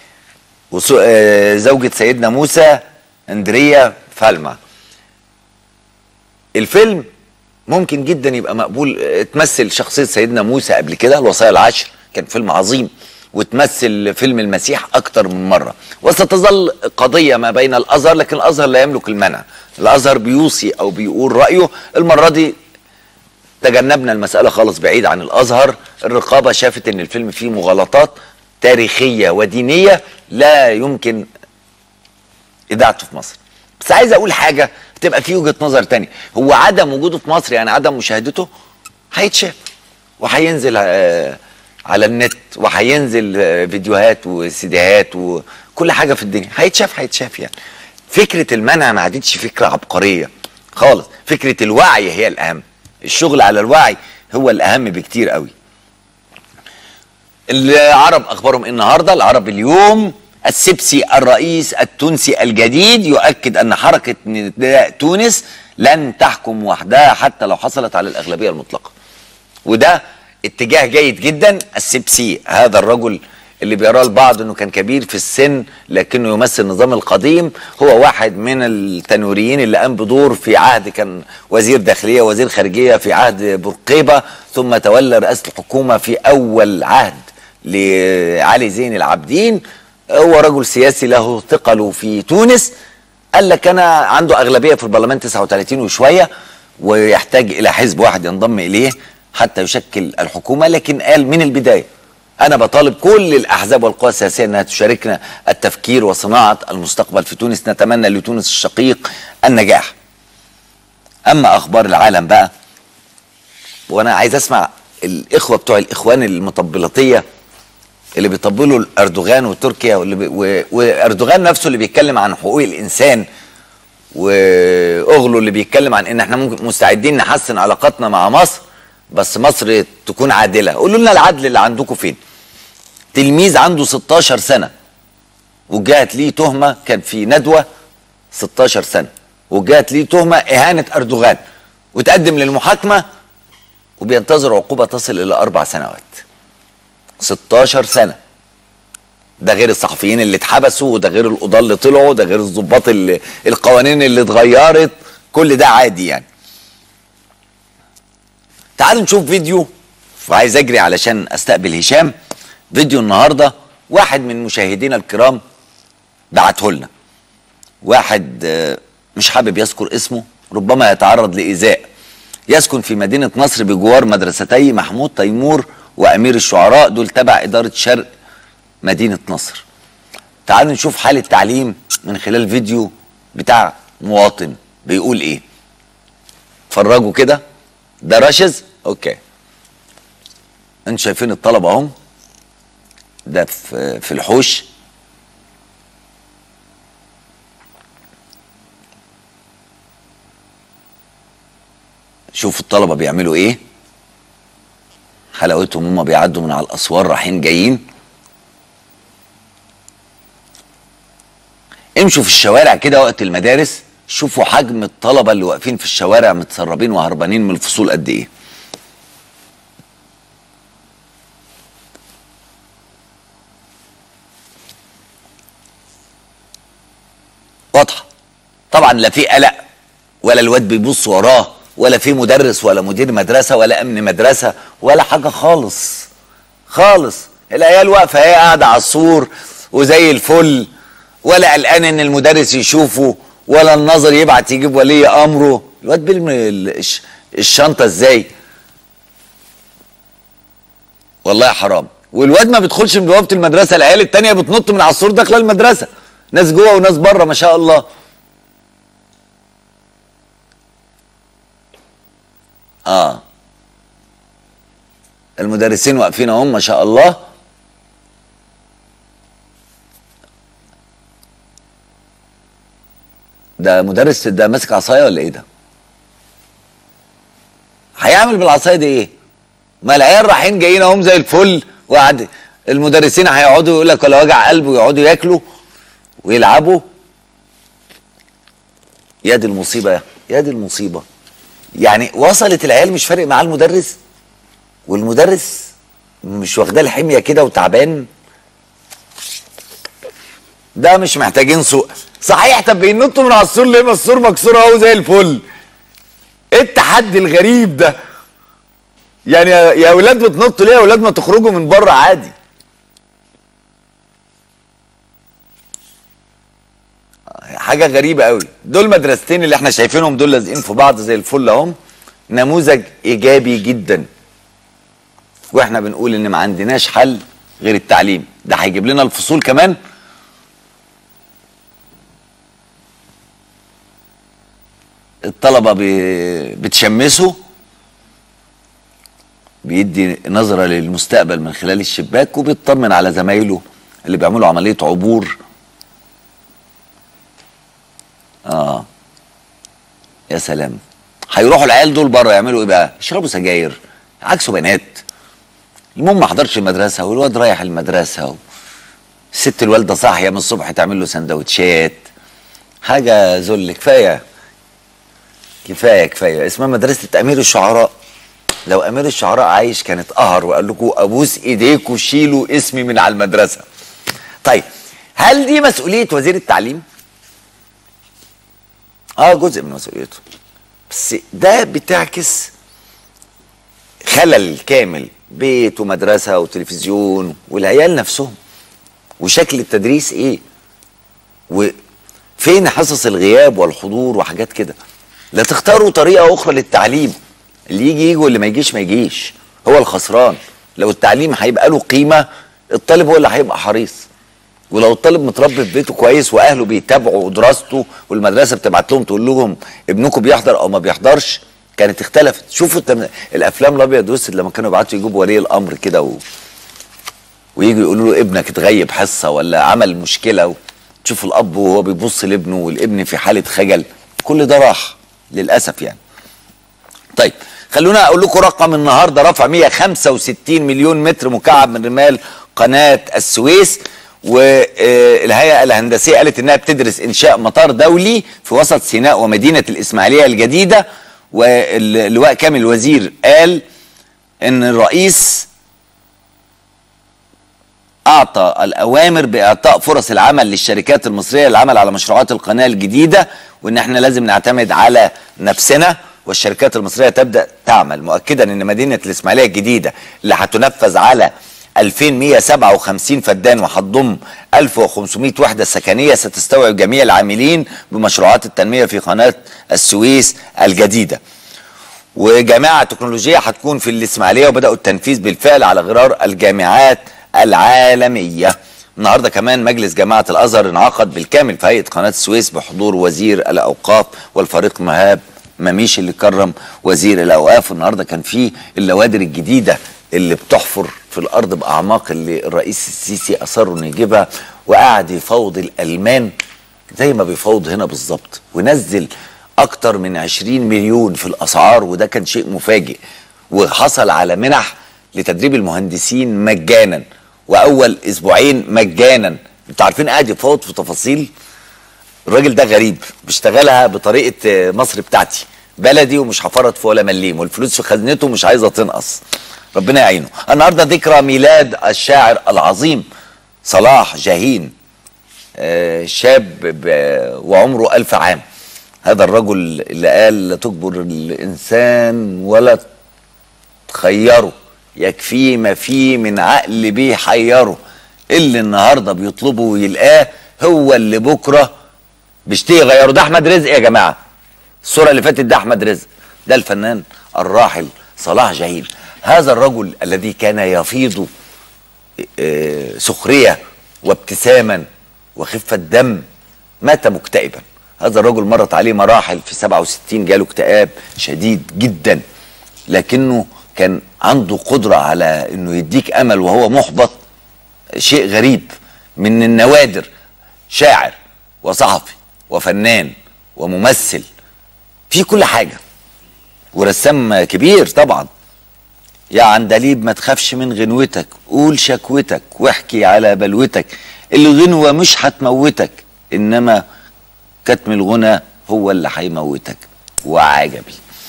وزوجة سيدنا موسى اندريا فالما الفيلم ممكن جدا يبقى مقبول آه، تمثل شخصية سيدنا موسى قبل كده الوصايا العشر كان فيلم عظيم وتمثل فيلم المسيح اكتر من مره وستظل قضيه ما بين الازهر لكن الازهر لا يملك المنع الازهر بيوصي او بيقول رايه المره دي تجنبنا المساله خالص بعيد عن الازهر الرقابه شافت ان الفيلم فيه مغالطات تاريخيه ودينيه لا يمكن اذاعته في مصر بس عايز اقول حاجه تبقى في وجهه نظر تاني هو عدم وجوده في مصر يعني عدم مشاهدته هيتشاف وهينزل آه، على النت وهينزل آه، فيديوهات وسيديهات وكل حاجه في الدنيا هيتشاف هيتشاف يعني فكره المنع ما عادتش فكره عبقريه خالص فكره الوعي هي الاهم الشغل على الوعي هو الاهم بكتير قوي العرب اخبارهم إيه النهارده العرب اليوم السبسي الرئيس التونسي الجديد يؤكد ان حركه نداء تونس لن تحكم وحدها حتى لو حصلت على الاغلبيه المطلقه وده اتجاه جيد جدا السبسي هذا الرجل اللي بيراه البعض انه كان كبير في السن لكنه يمثل النظام القديم هو واحد من التنوريين اللي قام بدور في عهد كان وزير داخليه وزير خارجيه في عهد بورقيبه ثم تولى رئاسه الحكومه في اول عهد لعلي زين العابدين هو رجل سياسي له ثقله في تونس قال لك انا عنده اغلبيه في البرلمان 39 وشويه ويحتاج الى حزب واحد ينضم اليه حتى يشكل الحكومه لكن قال من البدايه انا بطالب كل الاحزاب والقوى السياسيه انها تشاركنا التفكير وصناعه المستقبل في تونس نتمنى لتونس الشقيق النجاح اما اخبار العالم بقى وانا عايز اسمع الاخوه بتوع الاخوان المطبلاتيه اللي بيطبلوا اردوغان وتركيا واللي بي و- واردوغان نفسه اللي بيتكلم عن حقوق الانسان واغلو اللي بيتكلم عن ان احنا ممكن مستعدين نحسن علاقاتنا مع مصر بس مصر تكون عادله قولوا لنا العدل اللي عندكم فين تلميذ عنده 16 سنه وجات ليه تهمه كان في ندوه 16 سنه وجات ليه تهمه اهانه اردوغان وتقدم للمحاكمه وبينتظر عقوبه تصل الى اربع سنوات 16 سنه ده غير الصحفيين اللي اتحبسوا وده غير القضاه اللي طلعوا ده غير الضباط اللي القوانين اللي اتغيرت كل ده عادي يعني تعالوا نشوف فيديو وعايز اجري علشان استقبل هشام فيديو النهارده واحد من مشاهدينا الكرام بعته لنا واحد آه، مش حابب يذكر اسمه ربما يتعرض لإيذاء يسكن في مدينة نصر بجوار مدرستي محمود تيمور وأمير الشعراء دول تبع إدارة شرق مدينة نصر تعالوا نشوف حال التعليم من خلال فيديو بتاع مواطن بيقول ايه اتفرجوا كده ده راشز اوكي انتوا شايفين الطلبه اهم ده في في الحوش شوفوا الطلبه بيعملوا ايه حلاوتهم هم بيعدوا من على الاسوار رايحين جايين امشوا في الشوارع كده وقت المدارس شوفوا حجم الطلبه اللي واقفين في الشوارع متسربين وهربانين من الفصول قد ايه واضحه طبعا لا في قلق ولا الواد بيبص وراه ولا في مدرس ولا مدير مدرسه ولا امن مدرسه ولا حاجه خالص خالص العيال واقفه هي قاعده على السور وزي الفل ولا قلقان ان المدرس يشوفه ولا الناظر يبعت يجيب ولي امره الواد بيرمي ال- الش- الشنطه ازاي والله حرام والواد ما بيدخلش من بوابه المدرسه العيال التانية بتنط من على السور داخله المدرسه ناس جوه وناس بره ما شاء الله اه المدرسين واقفين اهم ما شاء الله ده مدرس ده ماسك عصايه ولا ايه ده؟ هيعمل بالعصايه دي ايه؟ ما العيال رايحين جايين اهم زي الفل وقعد المدرسين هيقعدوا يقول لك ولا وجع قلب ويقعدوا ياكلوا ويلعبوا يا دي المصيبه يا دي المصيبه يعني وصلت العيال مش فارق معاه المدرس والمدرس مش واخداه الحميه كده وتعبان ده مش محتاجين سوق صحيح طب بينطوا من على السور ليه ما السور مكسور اهو زي الفل ايه التحدي الغريب ده يعني يا يا اولاد بتنطوا ليه يا اولاد ما تخرجوا من بره عادي حاجه غريبه قوي دول مدرستين اللي احنا شايفينهم دول لازقين في بعض زي الفل اهم نموذج ايجابي جدا واحنا بنقول ان ما عندناش حل غير التعليم ده هيجيب لنا الفصول كمان الطلبه بي- بتشمسوا بيدي نظره للمستقبل من خلال الشباك وبيطمن على زمايله اللي بيعملوا عمليه عبور اه يا سلام هيروحوا العيال دول بره يعملوا ايه بقى يشربوا سجاير عكسوا بنات المهم ما حضرش المدرسه والواد رايح المدرسه و... الست الوالده صاحيه من الصبح تعمل له سندوتشات حاجه ذل كفايه كفايه كفايه اسمها مدرسه امير الشعراء لو امير الشعراء عايش كانت قهر وقال لكم ابوس ايديكم شيلوا اسمي من على المدرسه طيب هل دي مسؤوليه وزير التعليم اه جزء من مسؤوليته بس ده بتعكس خلل كامل بيت ومدرسه وتلفزيون والعيال نفسهم وشكل التدريس ايه وفين حصص الغياب والحضور وحاجات كده لا تختاروا طريقه اخرى للتعليم اللي يجي يجي واللي ما يجيش ما يجيش هو الخسران لو التعليم هيبقى له قيمه الطالب هو اللي هيبقى حريص ولو الطالب متربي في بيته كويس واهله بيتابعوا دراسته والمدرسه بتبعت لهم تقول لهم ابنكم بيحضر او ما بيحضرش كانت اختلفت شوفوا التم... الافلام الابيض والاسود لما كانوا يبعتوا يجيبوا ولي الامر كده و... ويجوا يقولوا له ابنك اتغيب حصه ولا عمل مشكله و... تشوف الاب وهو بيبص لابنه والابن في حاله خجل كل ده راح للاسف يعني طيب خلونا اقول لكم رقم النهارده رفع 165 مليون متر مكعب من رمال قناه السويس والهيئه الهندسيه قالت انها بتدرس انشاء مطار دولي في وسط سيناء ومدينه الاسماعيليه الجديده واللواء كامل الوزير قال ان الرئيس اعطى الاوامر باعطاء فرص العمل للشركات المصريه للعمل على مشروعات القناه الجديده وان احنا لازم نعتمد على نفسنا والشركات المصريه تبدا تعمل مؤكدا ان مدينه الاسماعيليه الجديده اللي هتنفذ على 2157 فدان وهتضم 1500 وحده سكنيه ستستوعب جميع العاملين بمشروعات التنميه في قناه السويس الجديده. وجامعه تكنولوجيه هتكون في الاسماعيليه وبداوا التنفيذ بالفعل على غرار الجامعات العالميه. النهارده كمان مجلس جامعه الازهر انعقد بالكامل في هيئه قناه السويس بحضور وزير الاوقاف والفريق مهاب مميش اللي كرم وزير الاوقاف النهارده كان في اللوادر الجديده اللي بتحفر في الارض باعماق اللي الرئيس السيسي اصر انه يجيبها وقعد يفاوض الالمان زي ما بيفاوض هنا بالظبط ونزل اكتر من 20 مليون في الاسعار وده كان شيء مفاجئ وحصل على منح لتدريب المهندسين مجانا واول اسبوعين مجانا انتوا عارفين قاعد يفاوض في تفاصيل الراجل ده غريب بيشتغلها بطريقه مصر بتاعتي بلدي ومش هفرط في ولا مليم والفلوس في خزنته مش عايزه تنقص ربنا يعينه النهارده ذكرى ميلاد الشاعر العظيم صلاح جاهين آه شاب وعمره ألف عام هذا الرجل اللي قال لا تجبر الإنسان ولا تخيره يكفيه ما فيه من عقل بيحيره اللي النهارده بيطلبه ويلقاه هو اللي بكره بيشتهي يغيره ده احمد رزق يا جماعه الصوره اللي فاتت ده احمد رزق ده الفنان الراحل صلاح جاهين هذا الرجل الذي كان يفيض سخريه وابتساما وخفه دم مات مكتئبا هذا الرجل مرت عليه مراحل في 67 جاله اكتئاب شديد جدا لكنه كان عنده قدره على انه يديك امل وهو محبط شيء غريب من النوادر شاعر وصحفي وفنان وممثل في كل حاجه ورسام كبير طبعا يا عندليب ما تخافش من غنوتك قول شكوتك واحكي على بلوتك الغنوة مش هتموتك إنما كتم الغنى هو اللي هيموتك وعجبي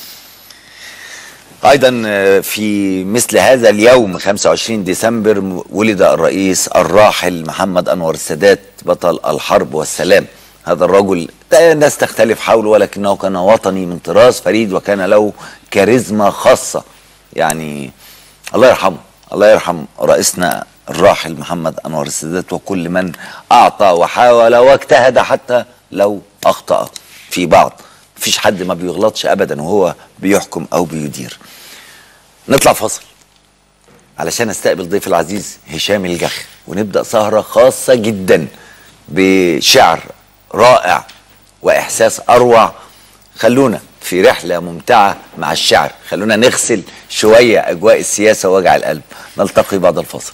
أيضا في مثل هذا اليوم 25 ديسمبر ولد الرئيس الراحل محمد أنور السادات بطل الحرب والسلام هذا الرجل الناس تختلف حوله ولكنه كان وطني من طراز فريد وكان له كاريزما خاصة يعني الله يرحمه الله يرحم رئيسنا الراحل محمد انور السادات وكل من اعطى وحاول واجتهد حتى لو اخطا في بعض مفيش حد ما بيغلطش ابدا وهو بيحكم او بيدير نطلع فاصل علشان استقبل ضيف العزيز هشام الجخ ونبدا سهره خاصه جدا بشعر رائع واحساس اروع خلونا في رحله ممتعه مع الشعر خلونا نغسل شويه اجواء السياسه ووجع القلب نلتقي بعد الفاصل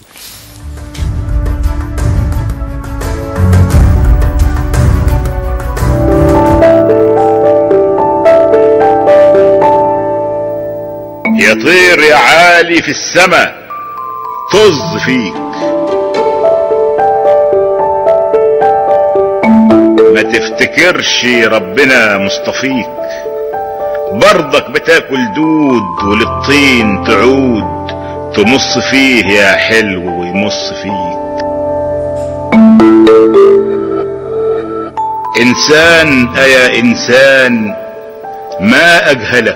يا طير يا عالي في السما طز فيك ما تفتكرش ربنا مصطفيك برضك بتاكل دود وللطين تعود تمص فيه يا حلو ويمص فيك انسان ايا انسان ما اجهلك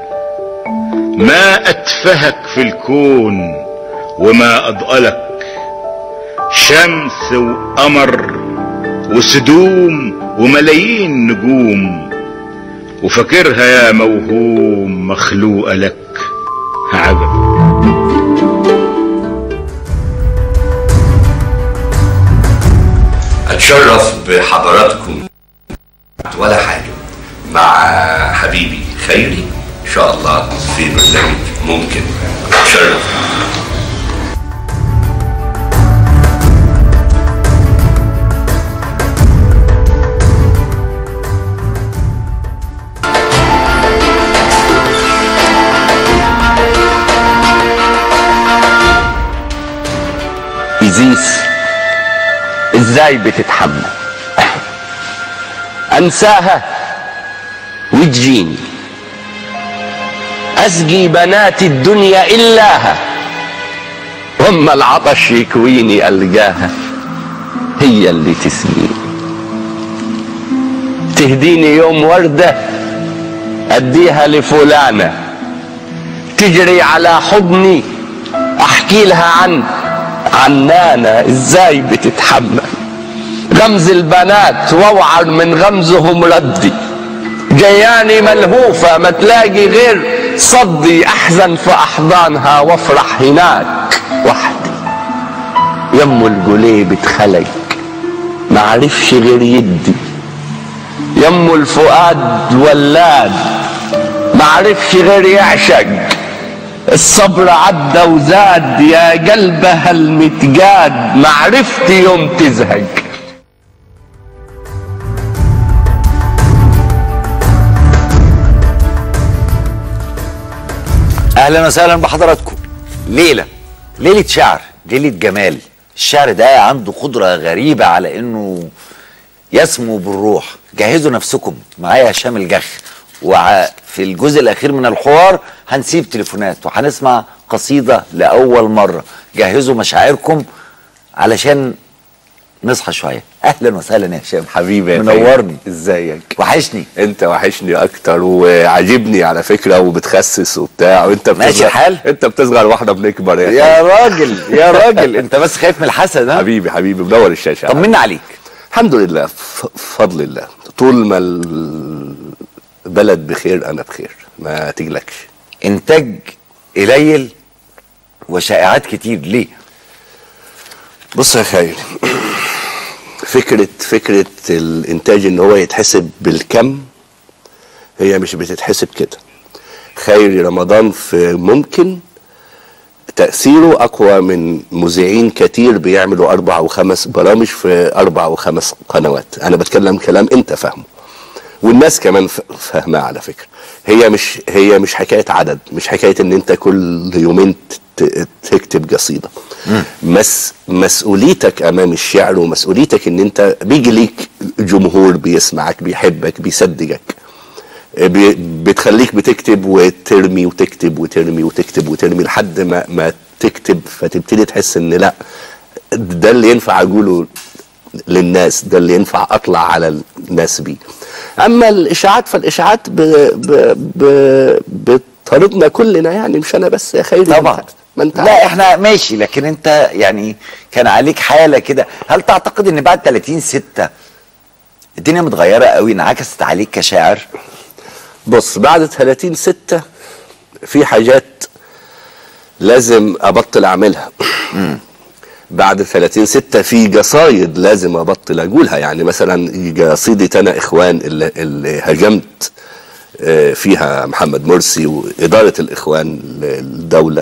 ما أتفهك في الكون وما أضألك شمس وقمر وسدوم وملايين نجوم وفاكرها يا موهوم مخلوقة لك عجب اتشرف بحضراتكم ولا حاجة مع حبيبي خيري ان شاء الله في برنامج ممكن اتشرف إيزيس ازاي بتتحمل انساها وتجيني اسقي بنات الدنيا الاها واما العطش يكويني القاها هي اللي تسقيني تهديني يوم ورده اديها لفلانه تجري على حضني احكي لها عن عنانة ازاي بتتحمل غمز البنات واوعر من غمزهم ردي جياني ملهوفة ما تلاقي غير صدي احزن في احضانها وافرح هناك وحدي يم القليب اتخلق معرفش غير يدي يم الفؤاد ولاد معرفش غير يعشق الصبر عدى وزاد يا قلبها المتجاد معرفت يوم تزهق اهلا وسهلا بحضراتكم ليله ليله شعر ليله جمال الشعر ده عنده قدره غريبه على انه يسمو بالروح جهزوا نفسكم معايا هشام الجخ وفي الجزء الاخير من الحوار هنسيب تليفونات وهنسمع قصيده لاول مره جهزوا مشاعركم علشان نصحى شويه اهلا وسهلا يا هشام حبيبي يا منورني خير. ازيك وحشني انت وحشني اكتر وعاجبني على فكره وبتخسس وبتاع وانت ماشي بتصغر الحال؟ انت بتصغر واحنا بنكبر يا, يا خير. راجل يا راجل انت بس خايف من الحسد ها حبيبي حبيبي منور الشاشه طمنا عليك الحمد لله ف- بفضل الله طول ما البلد بخير انا بخير ما تقلقش انتاج قليل وشائعات كتير ليه بص يا خير فكرة فكرة الإنتاج إن هو يتحسب بالكم هي مش بتتحسب كده خير رمضان في ممكن تأثيره أقوى من مذيعين كتير بيعملوا أربع وخمس برامج في أربع وخمس قنوات أنا بتكلم كلام أنت فاهمه والناس كمان ف- فاهماه على فكره هي مش هي مش حكايه عدد مش حكايه ان انت كل يومين ت- تكتب قصيده مس مسؤوليتك امام الشعر ومسؤوليتك ان انت بيجي ليك جمهور بيسمعك بيحبك بيصدقك بي- بتخليك بتكتب وترمي وتكتب وترمي وتكتب وترمي لحد ما ما تكتب فتبتدي تحس ان لا ده اللي ينفع اقوله للناس ده اللي ينفع اطلع على الناس بيه اما الاشاعات فالاشاعات ب... ب... ب... بتطاردنا كلنا يعني مش انا بس يا خيري طبعا ما انت لا احنا ماشي لكن انت يعني كان عليك حاله كده هل تعتقد ان بعد 30 6 الدنيا متغيره قوي انعكست عليك كشاعر بص بعد 30 ستة في حاجات لازم ابطل اعملها بعد 30 ستة في قصايد لازم ابطل اقولها يعني مثلا قصيدة انا اخوان اللي, اللي هجمت آه، فيها محمد مرسي وادارة الاخوان للدولة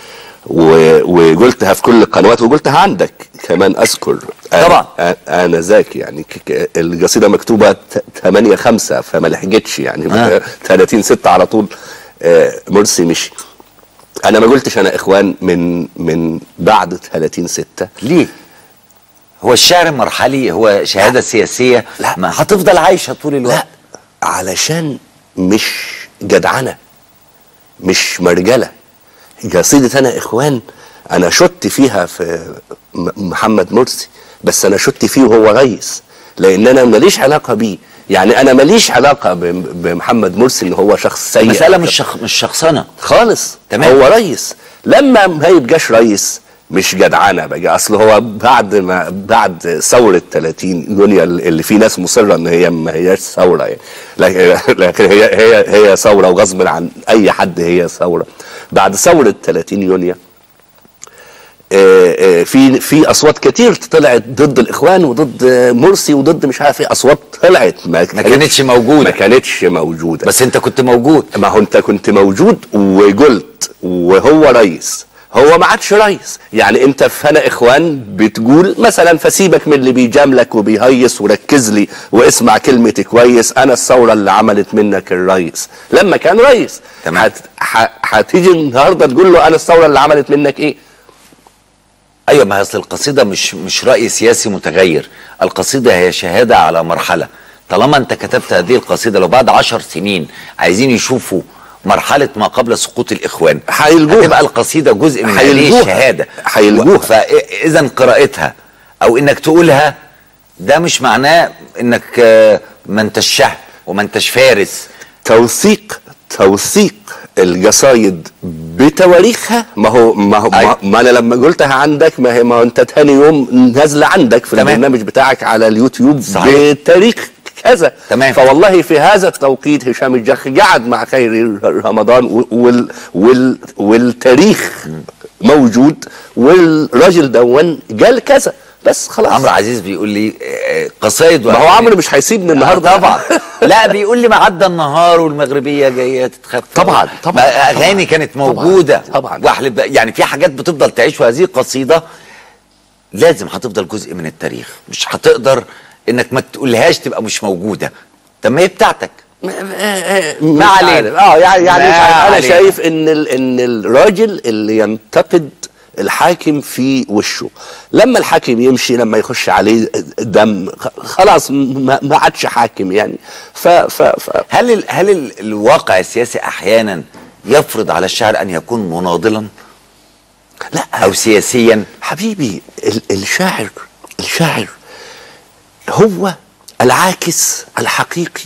و- وقلتها في كل القنوات وقلتها عندك كمان اذكر طبعا. آه، انا ذاك يعني ك- ك- القصيده مكتوبه 8 5 فما لحقتش يعني آه. 30 6 على طول آه، مرسي مشي انا ما قلتش انا اخوان من من بعد 30 6 ليه هو الشعر مرحلي هو شهاده سياسيه لا. ما هتفضل عايشه طول الوقت لا علشان مش جدعنه مش مرجله قصيده انا اخوان انا شت فيها في م- محمد مرسي بس انا شت فيه وهو رئيس لان انا ماليش علاقه بيه يعني انا ماليش علاقه ب- بمحمد مرسي ان هو شخص سيء المساله مش شخ... مش شخصنه خالص تمام. هو رئيس لما ما يبقاش رئيس مش جدعانه بقى اصل هو بعد ما بعد ثوره 30 يونيو اللي في ناس مصره ان هي ما هياش ثوره يعني لكن لكن هي هي هي ثوره وغصب عن اي حد هي ثوره بعد ثوره 30 يونيو آه، آه، في في اصوات كتير طلعت ضد الاخوان وضد آه، مرسي وضد مش عارف ايه اصوات طلعت ما كانتش موجودة. ما كانتش موجوده بس انت كنت موجود ما هو انت كنت موجود وقلت وهو رئيس هو ما عادش رئيس يعني انت في هنا اخوان بتقول مثلا فسيبك من اللي بيجاملك وبيهيص وركز لي واسمع كلمتي كويس انا الثوره اللي عملت منك الرئيس لما كان رئيس تمام. هت- ح- هتيجي النهارده تقول له انا الثوره اللي عملت منك ايه ايوه ما هي اصل القصيده مش مش راي سياسي متغير القصيده هي شهاده على مرحله طالما انت كتبت هذه القصيده لو بعد عشر سنين عايزين يشوفوا مرحله ما قبل سقوط الاخوان هيلجوها. هتبقى القصيده جزء من هذه هيلجوها. الشهاده هيلجوها. فاذا قراءتها او انك تقولها ده مش معناه انك آه، ما انتش شهم وما انتش فارس توثيق توثيق القصايد بتواريخها ما هو ما هو أيوة. ما, ما انا لما قلتها عندك ما هي ما هو انت تاني يوم نازله عندك في تمام. البرنامج بتاعك على اليوتيوب صحيح. بتاريخ كذا تمام. فوالله في هذا التوقيت هشام الجخ قعد مع خيري رمضان و- وال وال والتاريخ موجود والراجل دون قال كذا بس خلاص عمرو عزيز بيقول لي آه، قصايد ما هو عمرو مش هيسيبني النهارده طبعا لا بيقول لي ما عدى النهار والمغربيه جايه تتخفى طبعاً، طبعاً، بقى اغاني طبعاً، كانت طبعاً، موجوده طبعاً. واحلف بقى- يعني في حاجات بتفضل تعيش وهذه قصيده لازم هتفضل جزء من التاريخ مش هتقدر انك ما تقولهاش تبقى مش موجوده طب ما هي بتاعتك ما علينا. اه يعني يعني ما مش عارف. انا علينا. شايف ان ال ان الراجل اللي ينتقد الحاكم في وشه لما الحاكم يمشي لما يخش عليه دم خ- خلاص ما ما عادش حاكم يعني ف ف ف هل ال هل ال الواقع السياسي احيانا يفرض على الشاعر ان يكون مناضلا لا او سياسيا حبيبي ال- الشاعر الشاعر هو العاكس الحقيقي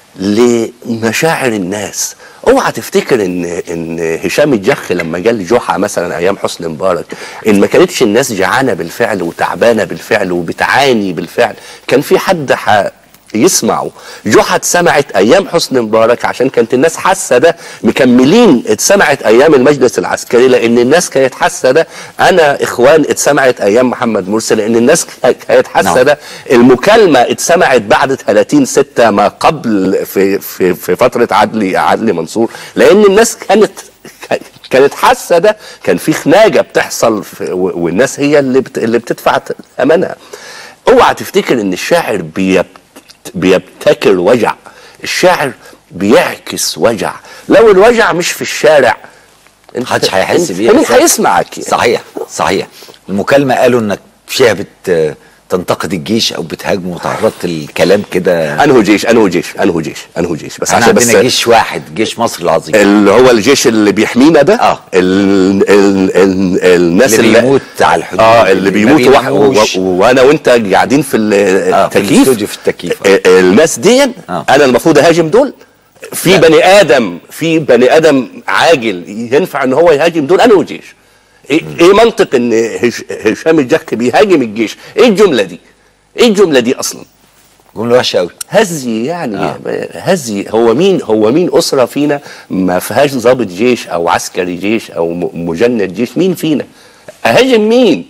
لمشاعر الناس اوعى تفتكر ان ان هشام الجخ لما جال جحا مثلا ايام حسني مبارك ان ما كانتش الناس جعانه بالفعل وتعبانه بالفعل وبتعاني بالفعل كان في حد ح... يسمعوا جحا اتسمعت ايام حسني مبارك عشان كانت الناس حاسه ده مكملين اتسمعت ايام المجلس العسكري لان الناس كانت حاسه ده انا اخوان اتسمعت ايام محمد مرسي لان الناس كانت حاسه نعم. ده المكالمه اتسمعت بعد 30 6 ما قبل في في في فتره عدلي عدلي منصور لان الناس كانت كانت حاسه ده كان في خناقه بتحصل في و- والناس هي اللي بت اللي بتدفع ثمنها اوعى تفتكر ان الشاعر بيبت بيبتكر وجع الشاعر بيعكس وجع لو الوجع مش في الشارع انت- محدش هيحس انت- بيه مين أساساً. هيسمعك يعني؟ صحيح صحيح المكالمه قالوا انك فيها بت تنتقد الجيش او بتهاجمه وتعرضت الكلام كده انه جيش انه جيش انه جيش انه جيش بس احنا عشان بس عندنا جيش واحد جيش مصر العظيم اللي هو الجيش اللي بيحمينا ده آه. ال ال ال الناس اللي بيموت على الحدود اه اللي اللي ما بيموت واحد و- بيناموش. و- وانا وانت قاعدين في آه، في التكييف الاستوديو في التكييف. آه، آه، الناس دي آه. انا المفروض اهاجم دول في بني ادم في بني ادم عاجل ينفع ان هو يهاجم دول انا وجيش ايه إيه منطق ان هش- هشام الجك بيهاجم الجيش ايه الجمله دي ايه الجمله دي اصلا جمله وحشه قوي هزي يعني آه. هزي هو مين هو مين اسره فينا ما فيهاش ضابط جيش او عسكري جيش او م- مجند جيش مين فينا اهاجم مين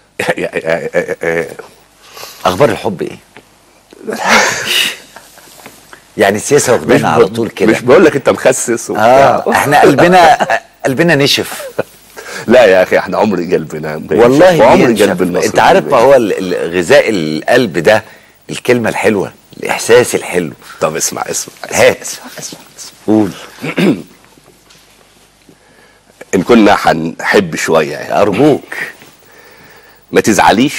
اخبار الحب ايه يعني السياسه واخدانا على طول كده مش بقول لك انت مخسس وبتاع. اه احنا قلبنا قلبنا نشف لا يا اخي احنا عمر قلبنا ما والله ينشف، وعمر بينشف. قلب المصري انت عارف ما ما هو ال- ال- غذاء القلب ده الكلمه الحلوه الاحساس الحلو طب اسمع اسمع هات اسمع اسمع, اسمع. قول ان كنا هنحب شويه يعني ارجوك ما تزعليش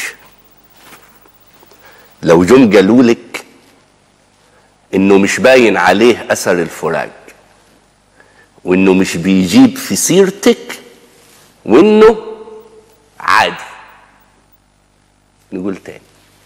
لو جم قالولك انه مش باين عليه اثر الفراق وانه مش بيجيب في سيرتك وانه عادي نقول تاني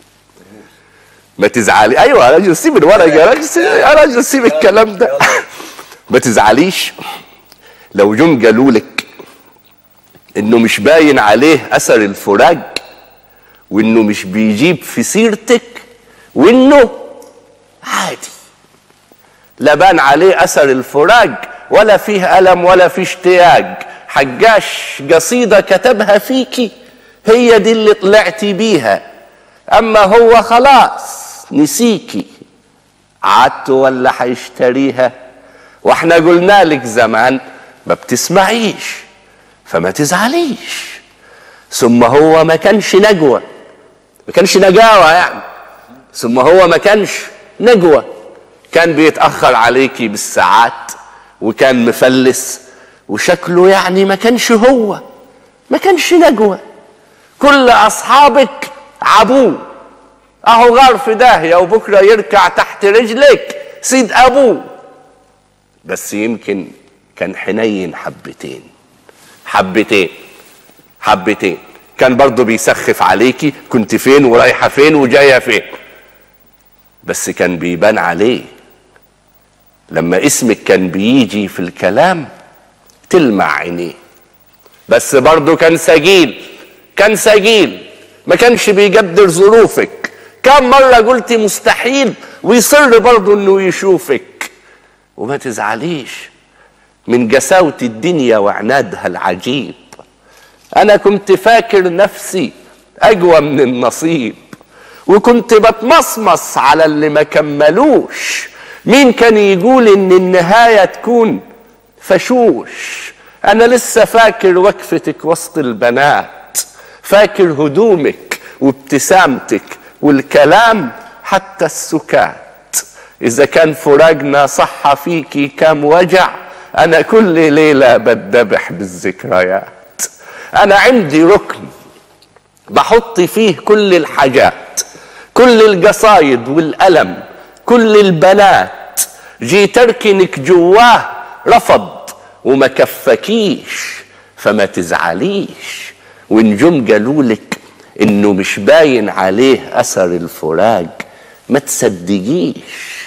ما تزعلي ايوه يا راجل سيب الورق يا راجل سيب يا راجل سيب الكلام ده ما تزعليش لو جم قالولك انه مش باين عليه اثر الفراق وانه مش بيجيب في سيرتك وانه عادي لا بان عليه اثر الفراق ولا فيه الم ولا فيه اشتياق حجاش قصيده كتبها فيكي هي دي اللي طلعتي بيها اما هو خلاص نسيكي عدت ولا حيشتريها واحنا قلنا لك زمان ما بتسمعيش فما تزعليش ثم هو ما كانش نجوى ما كانش نجاوة يعني ثم هو ما كانش نجوى كان بيتأخر عليكي بالساعات وكان مفلس وشكله يعني ما كانش هو ما كانش نجوى كل أصحابك عبوه أهو غار في داهية وبكرة يركع تحت رجلك سيد أبوه بس يمكن كان حنين حبتين حبتين حبتين كان برضه بيسخف عليكي كنت فين ورايحه فين وجايه فين بس كان بيبان عليه لما اسمك كان بيجي في الكلام تلمع عينيه بس برضه كان سجيل كان سجيل ما كانش بيقدر ظروفك كم مرة قلتي مستحيل ويصر برضه انه يشوفك وما تزعليش من جساوة الدنيا وعنادها العجيب أنا كنت فاكر نفسي أقوى من النصيب وكنت بتمصمص على اللي ما كملوش مين كان يقول إن النهاية تكون فشوش أنا لسه فاكر وقفتك وسط البنات فاكر هدومك وابتسامتك والكلام حتى السكات إذا كان فراقنا صح فيكي كام وجع أنا كل ليلة بتذبح بالذكريات أنا عندي ركن بحط فيه كل الحاجات كل القصايد والألم كل البنات جيت أركنك جواه رفض وما كفكيش فما تزعليش ونجم قالولك إنه مش باين عليه أثر الفراق ما تصدقيش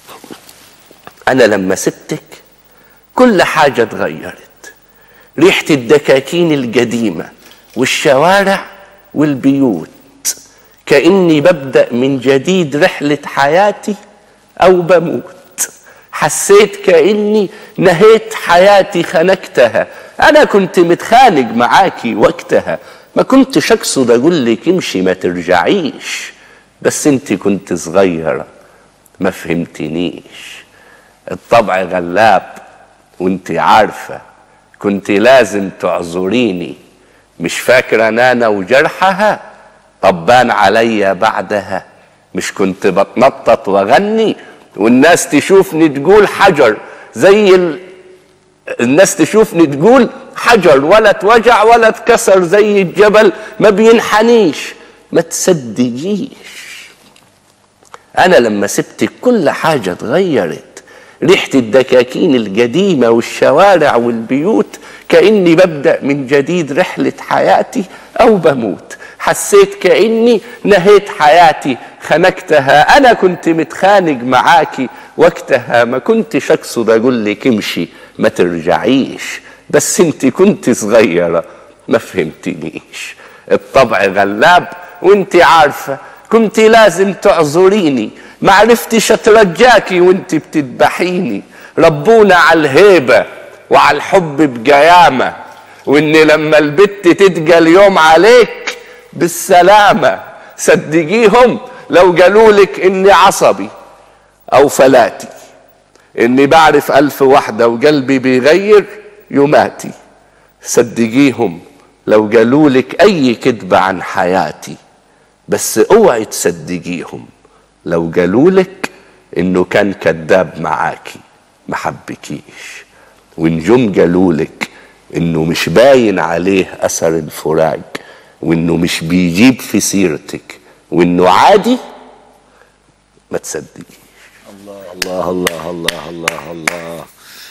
أنا لما سبتك كل حاجة اتغيرت ريحة الدكاكين القديمة والشوارع والبيوت كأني ببدأ من جديد رحلة حياتي أو بموت حسيت كأني نهيت حياتي خنقتها أنا كنت متخانق معاكي وقتها ما كنتش أقصد أقول لك امشي ما ترجعيش بس انت كنت صغيرة ما فهمتنيش الطبع غلاب وانت عارفة كنت لازم تعذريني مش فاكرة نانا وجرحها طبان عليا بعدها مش كنت بتنطط واغني والناس تشوفني تقول حجر زي ال... الناس تشوفني تقول حجر ولا اتوجع ولا اتكسر زي الجبل ما بينحنيش ما تصدقيش انا لما سبتك كل حاجة اتغيرت ريحة الدكاكين القديمة والشوارع والبيوت كأني ببدأ من جديد رحلة حياتي أو بموت حسيت كأني نهيت حياتي خنقتها أنا كنت متخانق معاكي وقتها ما كنتش أقصد أقول لك امشي ما ترجعيش بس انت كنت صغيرة ما فهمتنيش الطبع غلاب وانت عارفة كنت لازم تعذريني معرفتش اترجاكي وانت بتذبحيني ربونا على الهيبة وعلى الحب بجيامة وان لما البت تتجى اليوم عليك بالسلامة صدقيهم لو قالولك اني عصبي او فلاتي اني بعرف الف واحدة وقلبي بيغير يوماتي صدقيهم لو قالولك اي كذبة عن حياتي بس اوعي تصدقيهم لو قالولك انه كان كذاب معاكي ما حبكيش وان جم قالولك انه مش باين عليه اثر الفراق وانه مش بيجيب في سيرتك وانه عادي ما تصدقيش الله الله الله الله الله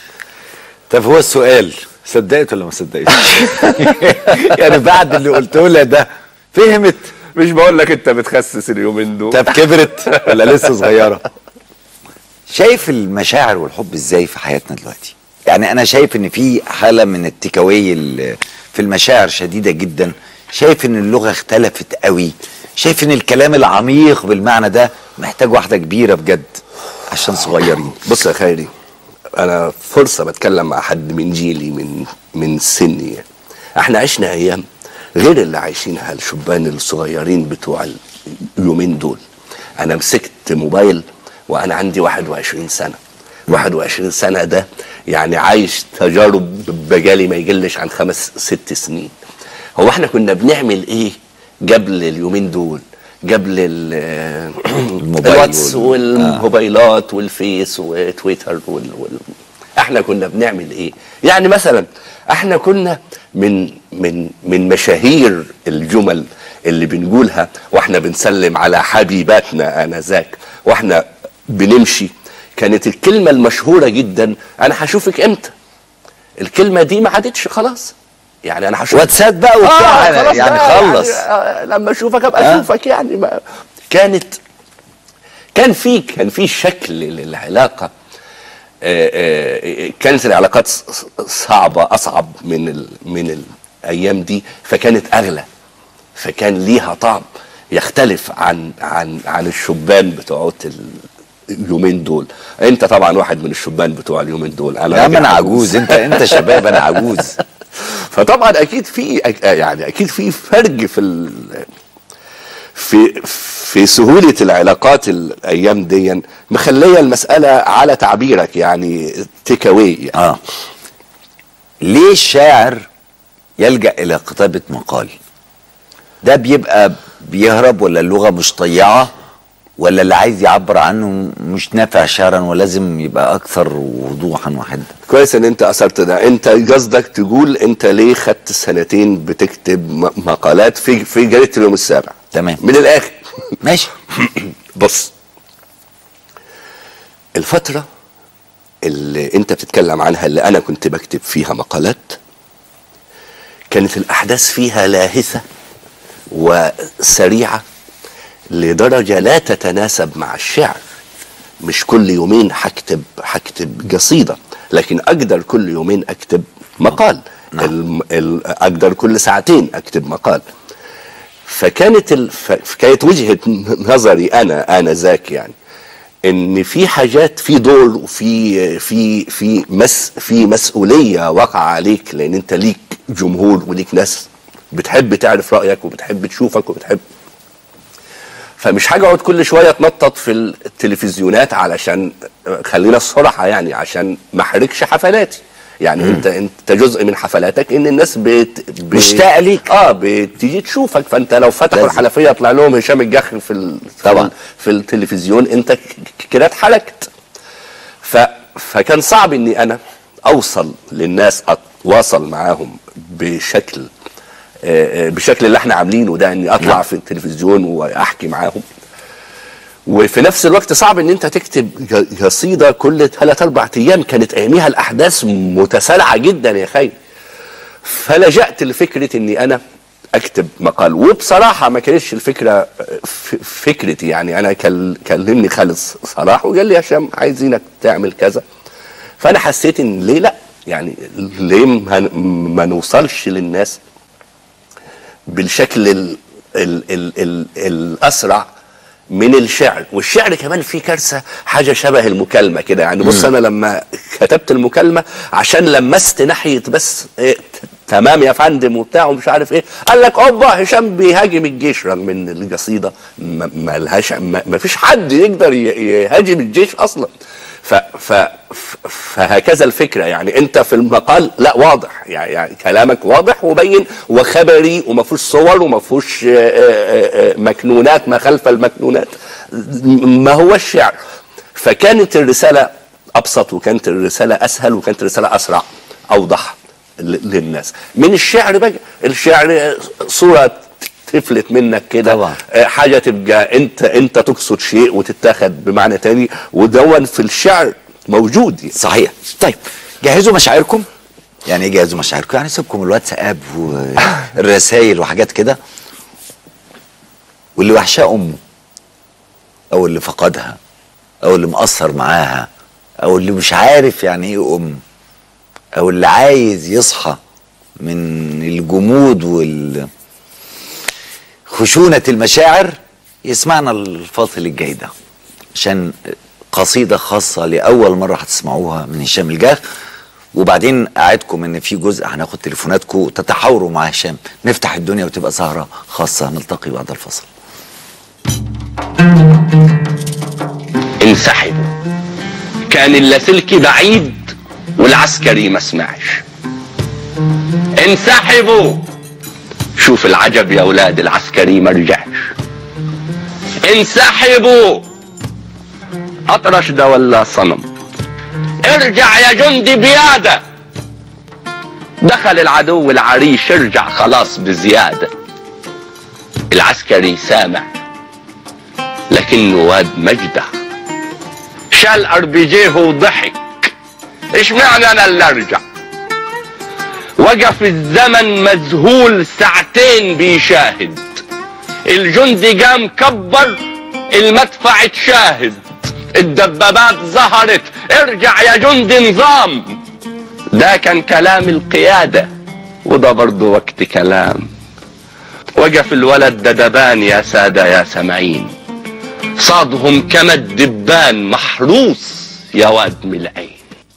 طب هو السؤال صدقت ولا ما صدقتش؟ يعني بعد اللي قلته لها ده فهمت مش بقول لك انت بتخسس اليومين دول طب كبرت ولا لسه صغيره؟ شايف المشاعر والحب ازاي في حياتنا دلوقتي؟ يعني انا شايف ان في حاله من التكاوي ال- في المشاعر شديده جدا شايف ان اللغه اختلفت قوي شايف ان الكلام العميق بالمعنى ده محتاج واحده كبيره بجد عشان صغيرين بص يا خيري انا فرصه بتكلم مع حد من جيلي من من سني يعني. احنا عشنا ايام غير اللي عايشينها الشبان الصغيرين بتوع اليومين دول انا مسكت موبايل وانا عندي 21 سنه 21 سنه ده يعني عايش تجارب بجالي ما يقلش عن خمس ست سنين هو احنا كنا بنعمل ايه قبل اليومين دول قبل ال- الموبايل الواتس وال- والموبايلات والفيس وتويتر وال... وال... احنا كنا بنعمل ايه يعني مثلا احنا كنا من من من مشاهير الجمل اللي بنقولها واحنا بنسلم على حبيباتنا انذاك واحنا بنمشي كانت الكلمة المشهورة جدا انا هشوفك امتى الكلمة دي ما عادتش خلاص يعني انا هشوفك واتساب بقى وبتاع آه خلاص يعني بقى، خلص آه لما اشوفك ابقى آه. اشوفك يعني ما كانت كان في كان في شكل للعلاقه آه، آه، كانت العلاقات ص- ص- صعبه اصعب من ال من الايام دي فكانت اغلى فكان ليها طعم يختلف عن عن عن الشبان بتوع اليومين دول انت طبعا واحد من الشبان بتوع اليومين دول انا يا عم راجل انا عجوز انت انت شباب انا عجوز فطبعا اكيد في أك- يعني اكيد في فرق في ال في في سهوله العلاقات الايام دي مخليه المساله على تعبيرك يعني تيك اواي يعني. اه ليه الشاعر يلجأ إلى كتابة مقال ده بيبقى بيهرب ولا اللغة مش طيعة ولا اللي عايز يعبر عنه مش نافع شعرا ولازم يبقى أكثر وضوحا وحدا كويس ان انت اثرت ده انت قصدك تقول انت ليه خدت سنتين بتكتب م- مقالات في في جريده اليوم السابع تمام. من الاخر ماشي بص الفترة اللي انت بتتكلم عنها اللي انا كنت بكتب فيها مقالات كانت الاحداث فيها لاهثة وسريعة لدرجة لا تتناسب مع الشعر مش كل يومين هكتب هكتب قصيدة لكن اقدر كل يومين اكتب مقال الم- ال- اقدر كل ساعتين اكتب مقال فكانت ال... ف- فكانت وجهه نظري انا انا ذاك يعني ان في حاجات في دور وفي في في مس في مسؤوليه واقعه عليك لان انت ليك جمهور وليك ناس بتحب تعرف رايك وبتحب تشوفك وبتحب فمش هقعد كل شويه اتنطط في التلفزيونات علشان خلينا الصراحه يعني عشان ما احرجش حفلاتي يعني انت انت جزء من حفلاتك ان الناس بت... بت... مشتاقة ليك. اه بتيجي تشوفك فانت لو فتحوا لازم. الحنفيه يطلع لهم هشام الجخر في ال... طبعا. في التلفزيون انت ك- كده اتحركت ف... فكان صعب اني انا اوصل للناس اتواصل معاهم بشكل آه، آه، بشكل اللي احنا عاملينه ده اني اطلع نعم. في التلفزيون واحكي معاهم وفي نفس الوقت صعب ان انت تكتب ج- قصيده كل ثلاث اربع ايام كانت اياميها الاحداث متسارعه جدا يا خي فلجأت لفكره اني انا اكتب مقال وبصراحه ما كانتش الفكره ف- فكرتي يعني انا كل- كلمني خالد صلاح وقال لي يا هشام عايزينك تعمل كذا فانا حسيت ان ليه لا يعني ليه ما ما نوصلش للناس بالشكل ال ال ال ال الاسرع من الشعر والشعر كمان فيه كارثه حاجه شبه المكالمه كده يعني بص انا لما كتبت المكالمه عشان لمست ناحيه بس إيه ت- تمام يا فندم وبتاع ومش عارف ايه قال لك اوبا هشام بيهاجم الجيش رغم ان القصيده ما ما لهاش ما ما فيش حد يقدر ي- يهاجم الجيش اصلا ف ف ف- فهكذا الفكره يعني انت في المقال لا واضح يعني, يعني كلامك واضح وبين وخبري وما فيهوش صور وما فيهوش آه، آه، آه، مكنونات ما خلف المكنونات ما هو الشعر فكانت الرساله ابسط وكانت الرساله اسهل وكانت الرساله اسرع اوضح ل- للناس من الشعر بقى الشعر صوره تفلت منك كده طبعا. آه، حاجه تبقى انت انت تقصد شيء وتتاخد بمعنى تاني ودون في الشعر موجود يعني. صحيح طيب جهزوا مشاعركم يعني ايه جهزوا مشاعركم يعني سيبكم الواتساب والرسائل وحاجات كده واللي وحشاه امه او اللي فقدها او اللي مقصر معاها او اللي مش عارف يعني ايه ام او اللي عايز يصحى من الجمود وال خشونة المشاعر يسمعنا الفاصل الجاي ده عشان قصيدة خاصة لأول مرة هتسمعوها من هشام الجاخ وبعدين أعدكم إن في جزء هناخد تليفوناتكم تتحاوروا مع هشام نفتح الدنيا وتبقى سهرة خاصة نلتقي بعد الفصل انسحبوا كان اللاسلكي بعيد والعسكري ما سمعش انسحبوا شوف العجب يا اولاد العسكري ما رجعش انسحبوا اطرش ده ولا صنم ارجع يا جندي بيادة دخل العدو العريش ارجع خلاص بزيادة العسكري سامع لكنه واد مجدع شال اربيجيه وضحك اشمعنى انا اللي ارجع وقف الزمن مذهول ساعتين بيشاهد الجندي قام كبر المدفع اتشاهد الدبابات ظهرت ارجع يا جندي نظام ده كان كلام القيادة وده برضه وقت كلام وقف الولد ددبان يا سادة يا سامعين صادهم كما الدبان محروس يا واد من العين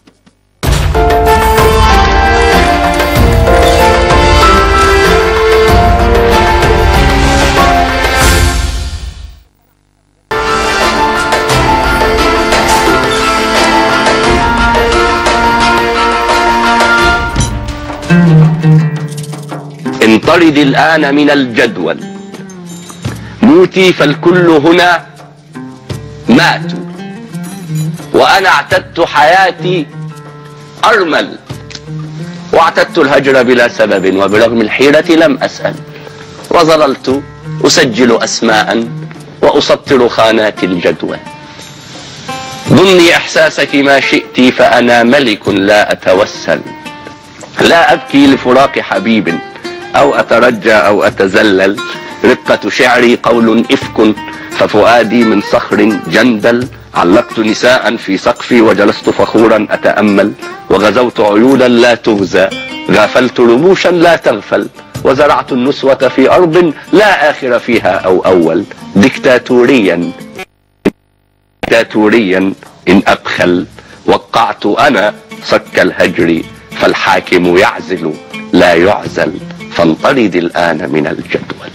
انطرد الآن من الجدول موتي فالكل هنا ماتوا وأنا اعتدت حياتي أرمل واعتدت الهجر بلا سبب وبرغم الحيرة لم أسأل وظللت أسجل أسماء وأسطر خانات الجدول ضمني إحساسك ما شئت فأنا ملك لا أتوسل لا أبكي لفراق حبيب أو أترجى أو أتزلل رقة شعري قول إفك ففؤادي من صخر جندل علقت نساء في سقفي وجلست فخورا أتأمل وغزوت عيونا لا تغزى غافلت رموشا لا تغفل وزرعت النسوة في أرض لا آخر فيها أو أول ديكتاتوريا ديكتاتوريا إن أبخل وقعت أنا صك الهجر فالحاكم يعزل لا يعزل فانطرد الآن من الجدول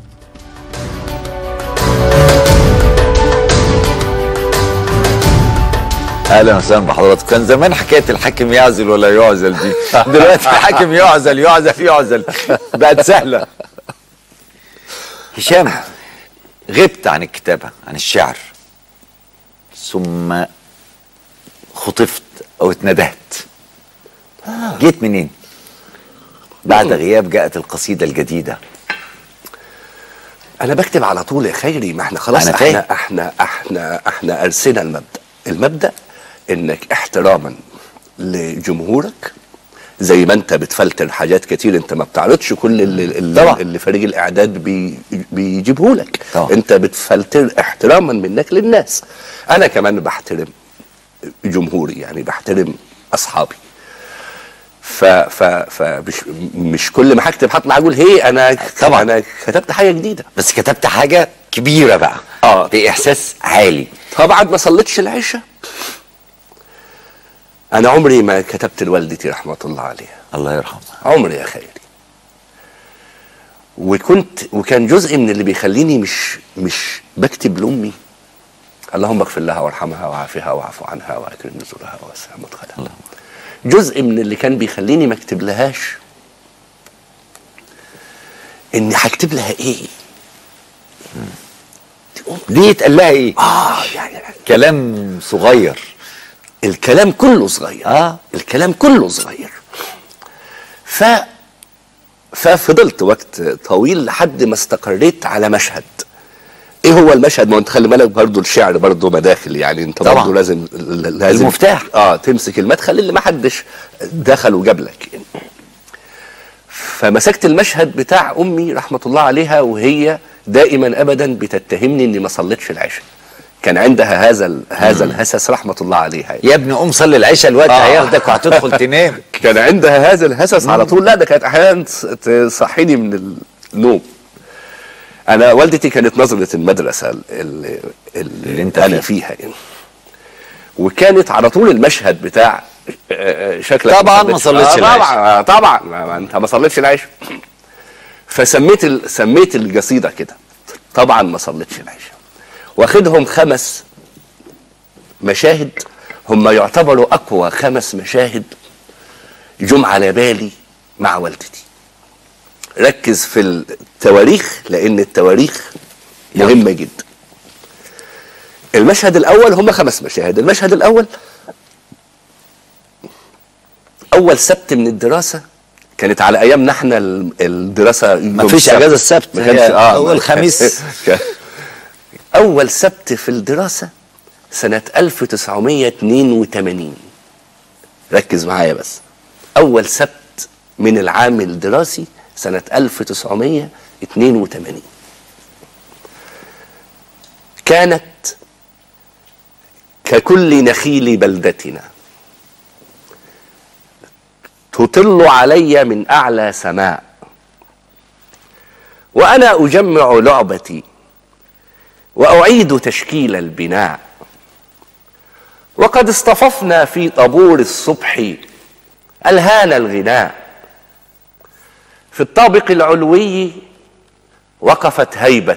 اهلا وسهلا بحضراتكم كان زمان حكايه الحاكم يعزل ولا يعزل دي دلوقتي الحاكم يعزل يعزل يعزل بقت سهله هشام غبت عن الكتابه عن الشعر ثم خطفت او اتندهت جيت منين بعد غياب جاءت القصيده الجديده انا بكتب على طول يا خيري ما احنا خلاص أنا فاهم. احنا احنا احنا احنا ارسينا المبدا المبدا انك احتراما لجمهورك زي ما انت بتفلتر حاجات كتير انت ما بتعرضش كل اللي, اللي, طبعا. اللي فريق الاعداد بي بيجيبه لك طبعا. انت بتفلتر احتراما منك للناس انا كمان بحترم جمهوري يعني بحترم اصحابي ف ف فمش مش كل ما هكتب هطلع اقول هي انا طبعا. انا كتبت حاجه جديده بس كتبت حاجه كبيره بقى اه اه باحساس عالي طبعا ما صليتش العشاء انا عمري ما كتبت لوالدتي رحمه الله عليها الله يرحمه عمري يا خيري وكنت وكان جزء من اللي بيخليني مش مش بكتب لامي اللهم اغفر لها وارحمها وعافها واعف عنها واكرم نزلها ووسع مدخلها جزء من اللي كان بيخليني ما اكتب لهاش اني هكتب لها ايه دي أم. دي يتقال لها ايه اه يعني كلام صغير الكلام كله صغير آه. الكلام كله صغير ف ففضلت وقت طويل لحد ما استقريت على مشهد ايه هو المشهد ما انت خلي بالك برضه الشعر برضه مداخل يعني انت طبعاً. برضه لازم لازم المفتاح. اه تمسك المدخل اللي ما حدش دخل وجاب لك يعني. فمسكت المشهد بتاع امي رحمه الله عليها وهي دائما ابدا بتتهمني اني ما صليتش العشاء كان عندها هذا ال- هذا الهسس رحمه الله عليها يعني. يا ابني قوم صلي العشاء الوقت آه. هياخدك وهتدخل تنام كان عندها هذا الهسس على طول لا ده كانت احيانا تص- تصحيني من النوم انا والدتي كانت نظره المدرسه اللي, اللي انت انا فيها. فيها يعني وكانت على طول المشهد بتاع آه، آه، شكلك طبعاً ما صليتش آه، العشاء. طبعا آه، طبعا ما ما انت ما صليتش العشاء فسميت ال... سميت القصيده كده طبعا ما صليتش العشاء واخدهم خمس مشاهد هم يعتبروا اقوى خمس مشاهد جم على بالي مع والدتي ركز في التواريخ لان التواريخ مهمه جدا المشهد الاول هم خمس مشاهد المشهد الاول اول سبت من الدراسه كانت على ايامنا احنا ال- الدراسه ما فيش اجازه السبت ما كانش هي اه اول ما- خميس كان- اول سبت في الدراسه سنه 1982 ركز معايا بس اول سبت من العام الدراسي سنه 1982 كانت ككل نخيل بلدتنا تطل علي من اعلى سماء وانا اجمع لعبتي واعيد تشكيل البناء وقد اصطففنا في طابور الصبح الهان الغناء في الطابق العلوي وقفت هيبه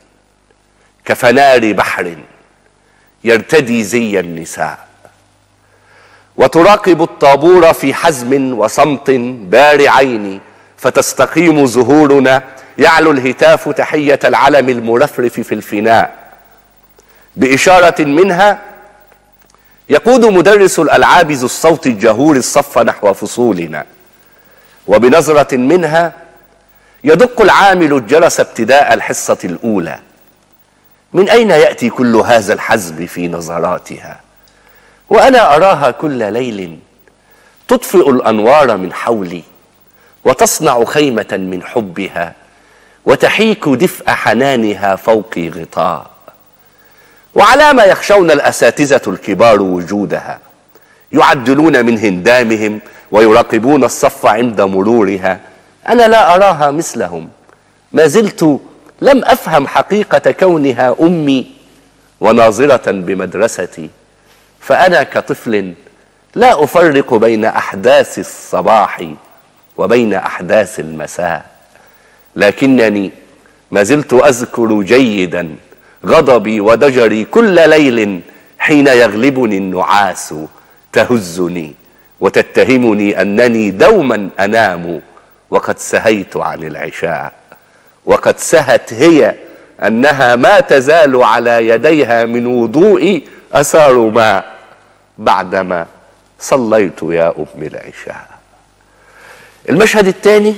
كفنار بحر يرتدي زي النساء وتراقب الطابور في حزم وصمت بارعين فتستقيم زهورنا يعلو الهتاف تحيه العلم المرفرف في الفناء باشاره منها يقود مدرس الالعاب ذو الصوت الجهور الصف نحو فصولنا وبنظره منها يدق العامل الجرس ابتداء الحصه الاولى من اين ياتي كل هذا الحزم في نظراتها وانا اراها كل ليل تطفئ الانوار من حولي وتصنع خيمه من حبها وتحيك دفء حنانها فوقي غطاء وعلى ما يخشون الاساتذه الكبار وجودها يعدلون من هندامهم ويراقبون الصف عند مرورها انا لا اراها مثلهم ما زلت لم افهم حقيقه كونها امي وناظره بمدرستي فانا كطفل لا افرق بين احداث الصباح وبين احداث المساء لكنني ما زلت اذكر جيدا غضبي وضجري كل ليل حين يغلبني النعاس تهزني وتتهمني انني دوما انام وقد سهيت عن العشاء وقد سهت هي انها ما تزال على يديها من وضوئي اثار ماء بعدما صليت يا ام العشاء المشهد الثاني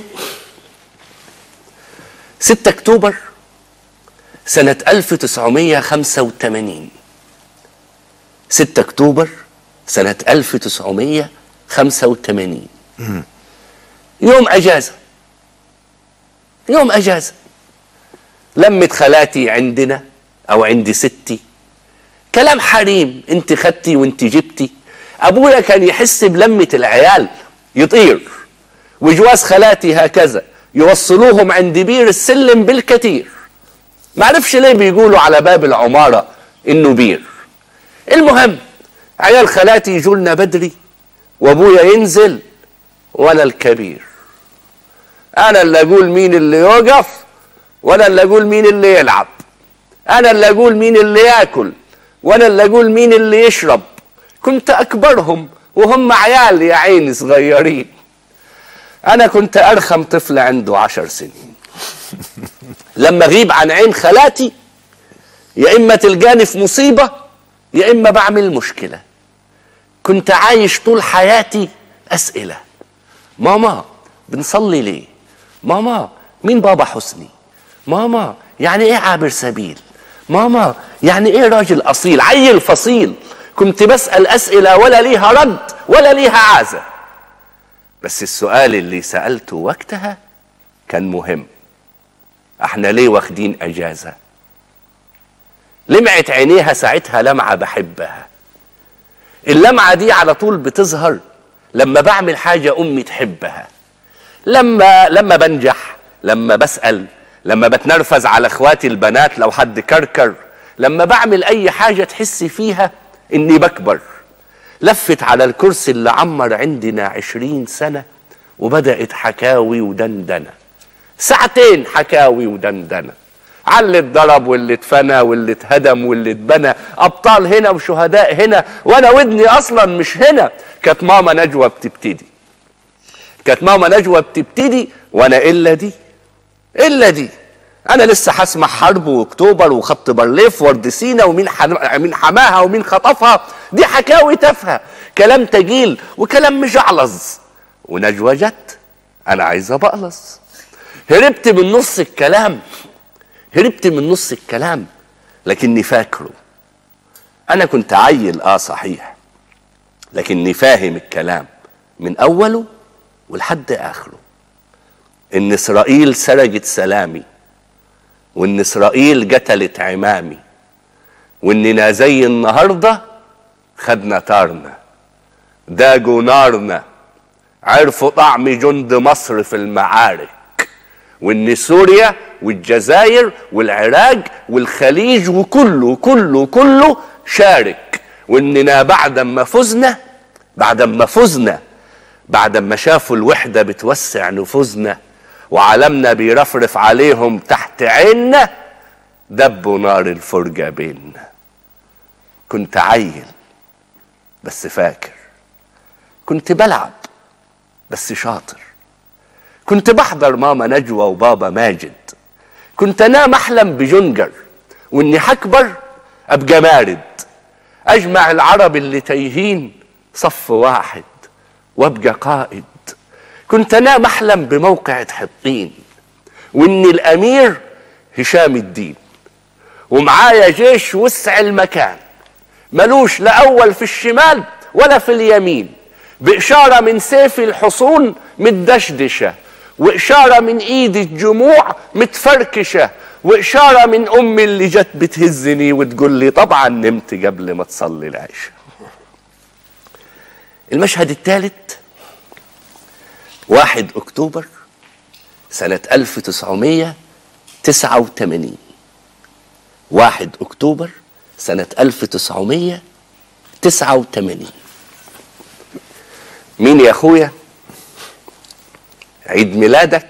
6 اكتوبر سنة 1985 6 اكتوبر سنة 1985 يوم اجازة يوم اجازة لمت خالاتي عندنا او عند ستي كلام حريم انت خدتي وانت جبتي ابويا كان يحس بلمة العيال يطير وجواز خالاتي هكذا يوصلوهم عند بير السلم بالكثير معرفش ليه بيقولوا على باب العمارة انه بير المهم عيال خالاتي يجوا لنا بدري وابويا ينزل وانا الكبير انا اللي اقول مين اللي يوقف وانا اللي اقول مين اللي يلعب انا اللي اقول مين اللي ياكل وانا اللي اقول مين اللي يشرب كنت اكبرهم وهم عيال يا عيني صغيرين انا كنت ارخم طفل عنده عشر سنين لما اغيب عن عين خالاتي يا اما تلقاني في مصيبه يا اما بعمل مشكله كنت عايش طول حياتي اسئله ماما بنصلي ليه ماما مين بابا حسني ماما يعني ايه عابر سبيل ماما يعني ايه راجل اصيل عيل فصيل كنت بسال اسئله ولا ليها رد ولا ليها عازه بس السؤال اللي سالته وقتها كان مهم احنا ليه واخدين اجازه لمعت عينيها ساعتها لمعه بحبها اللمعه دي على طول بتظهر لما بعمل حاجه امي تحبها لما لما بنجح لما بسال لما بتنرفز على اخواتي البنات لو حد كركر لما بعمل اي حاجه تحسي فيها اني بكبر لفت على الكرسي اللي عمر عندنا عشرين سنه وبدات حكاوي ودندنه ساعتين حكاوي ودندنه على اللي اتضرب واللي اتفنى واللي اتهدم واللي اتبنى ابطال هنا وشهداء هنا وانا ودني اصلا مش هنا كانت ماما نجوى بتبتدي كانت ماما نجوى بتبتدي وانا الا دي الا دي انا لسه هسمع حرب واكتوبر وخط بارليف وارض سينا ومين حن... مين حماها ومين خطفها دي حكاوي تافهه كلام تجيل وكلام مجعلظ ونجوى جت انا عايزه بقلص هربت من نص الكلام هربت من نص الكلام لكني فاكره انا كنت عيل اه صحيح لكني فاهم الكلام من اوله ولحد اخره ان اسرائيل سرقت سلامي وان اسرائيل قتلت عمامي واننا زي النهارده خدنا طارنا داجوا نارنا عرفوا طعم جند مصر في المعارك وان سوريا والجزائر والعراق والخليج وكله كله كله شارك واننا بعد ما فزنا بعد ما فزنا بعد ما شافوا الوحده بتوسع نفوذنا وعلمنا بيرفرف عليهم تحت عيننا دبوا نار الفرجه بيننا كنت عيل بس فاكر كنت بلعب بس شاطر كنت بحضر ماما نجوى وبابا ماجد كنت انام احلم بجنجر واني حكبر ابقى مارد اجمع العرب اللي تايهين صف واحد وابقى قائد كنت انام احلم بموقعة حطين واني الامير هشام الدين ومعايا جيش وسع المكان ملوش لا اول في الشمال ولا في اليمين بإشارة من سيف الحصون متدشدشة وإشارة من إيد الجموع متفركشة وإشارة من أمي اللي جت بتهزني وتقول لي طبعا نمت قبل ما تصلي العشاء المشهد الثالث واحد أكتوبر سنة 1989 واحد أكتوبر سنة 1989 مين يا أخويا عيد ميلادك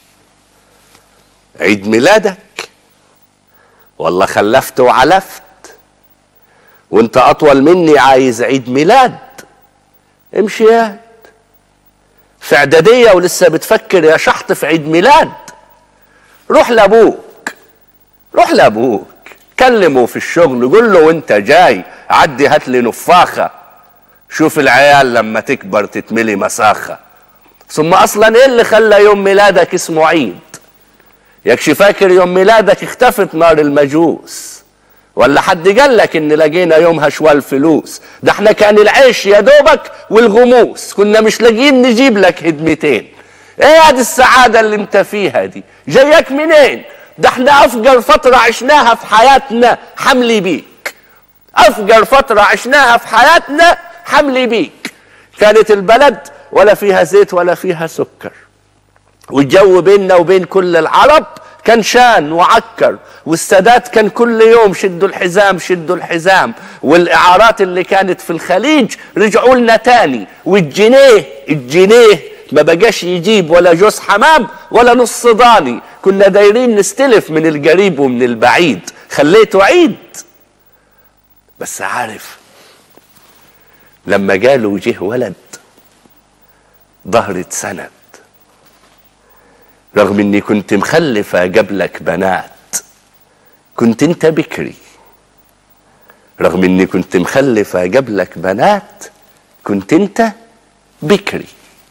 عيد ميلادك والله خلفت وعلفت وانت اطول مني عايز عيد ميلاد امشي يا في اعداديه ولسه بتفكر يا شحط في عيد ميلاد روح لابوك روح لابوك كلمه في الشغل قول له وانت جاي عدي هات لي نفاخه شوف العيال لما تكبر تتملي مساخه ثم اصلا ايه اللي خلى يوم ميلادك اسمه عيد يكشي فاكر يوم ميلادك اختفت نار المجوس ولا حد قال لك ان لقينا يومها شوال فلوس ده احنا كان العيش يا دوبك والغموس كنا مش لاقيين نجيب لك هدمتين ايه هذه السعادة اللي انت فيها دي جايك منين ده احنا افجر فترة عشناها في حياتنا حملي بيك افجر فترة عشناها في حياتنا حملي بيك كانت البلد ولا فيها زيت ولا فيها سكر والجو بيننا وبين كل العرب كان شان وعكر والسادات كان كل يوم شدوا الحزام شدوا الحزام والاعارات اللي كانت في الخليج رجعوا لنا تاني والجنيه الجنيه ما بقاش يجيب ولا جوز حمام ولا نص ضاني كنا دايرين نستلف من القريب ومن البعيد خليته عيد بس عارف لما جاله جه ولد ظهرت سند رغم اني كنت مخلفة قبلك بنات كنت انت بكري رغم اني كنت مخلفة قبلك بنات كنت انت بكري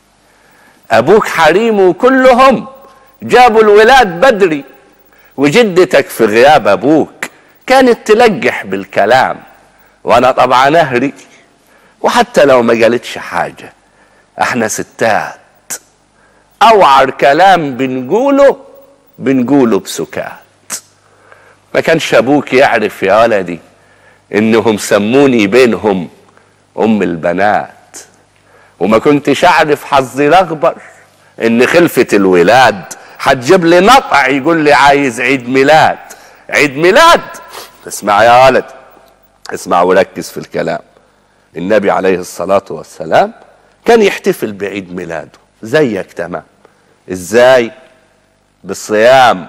ابوك حريمه كلهم جابوا الولاد بدري وجدتك في غياب ابوك كانت تلقح بالكلام وانا طبعا اهري وحتى لو ما قالتش حاجة احنا ستات اوعر كلام بنقوله بنقوله بسكات ما كانش ابوك يعرف يا ولدي انهم سموني بينهم ام البنات وما كنتش اعرف حظي الاخبر ان خلفة الولاد هتجيب لي نطع يقول لي عايز عيد ميلاد عيد ميلاد اسمع يا ولد اسمع وركز في الكلام النبي عليه الصلاة والسلام كان يحتفل بعيد ميلاده زيك تمام ازاي بالصيام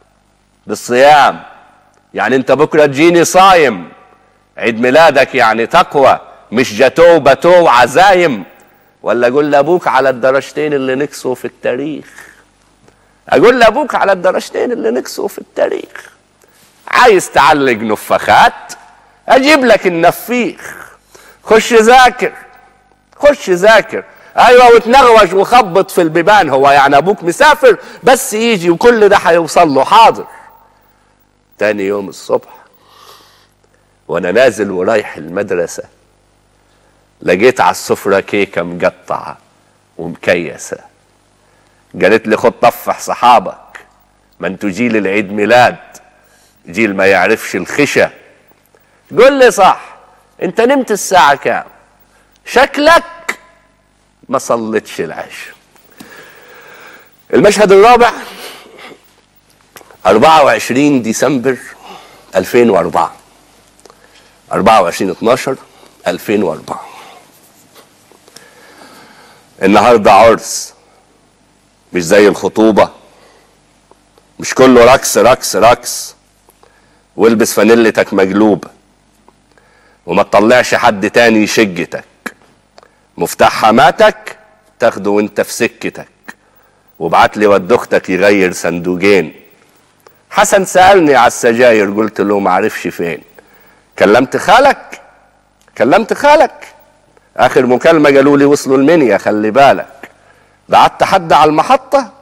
بالصيام يعني انت بكرة تجيني صايم عيد ميلادك يعني تقوى مش جاتو باتو وعزايم ولا اقول لابوك على الدرجتين اللي نكسوا في التاريخ اقول لابوك على الدرجتين اللي نكسوا في التاريخ عايز تعلق نفخات اجيب لك النفيخ خش ذاكر خش ذاكر ايوه وتنغوش وخبط في البيبان هو يعني ابوك مسافر بس يجي وكل ده هيوصل له حاضر تاني يوم الصبح وانا نازل ورايح المدرسه لقيت على السفره كيكه مقطعه ومكيسه قالت لي خد طفح صحابك ما انتوا جيل العيد ميلاد جيل ما يعرفش الخشة قول لي صح انت نمت الساعة كام شكلك ما صليتش العشاء المشهد الرابع 24 ديسمبر 2004 24 12 2004 النهارده عرس مش زي الخطوبة مش كله رقص رقص رقص والبس فانيلتك مقلوبة وما تطلعش حد تاني يشجتك مفتاح حماتك تاخده وانت في سكتك وابعت لي ود اختك يغير صندوقين حسن سألني على السجاير قلت له معرفش فين كلمت خالك كلمت خالك اخر مكالمة قالوا لي وصلوا المنيا خلي بالك بعت حد على المحطة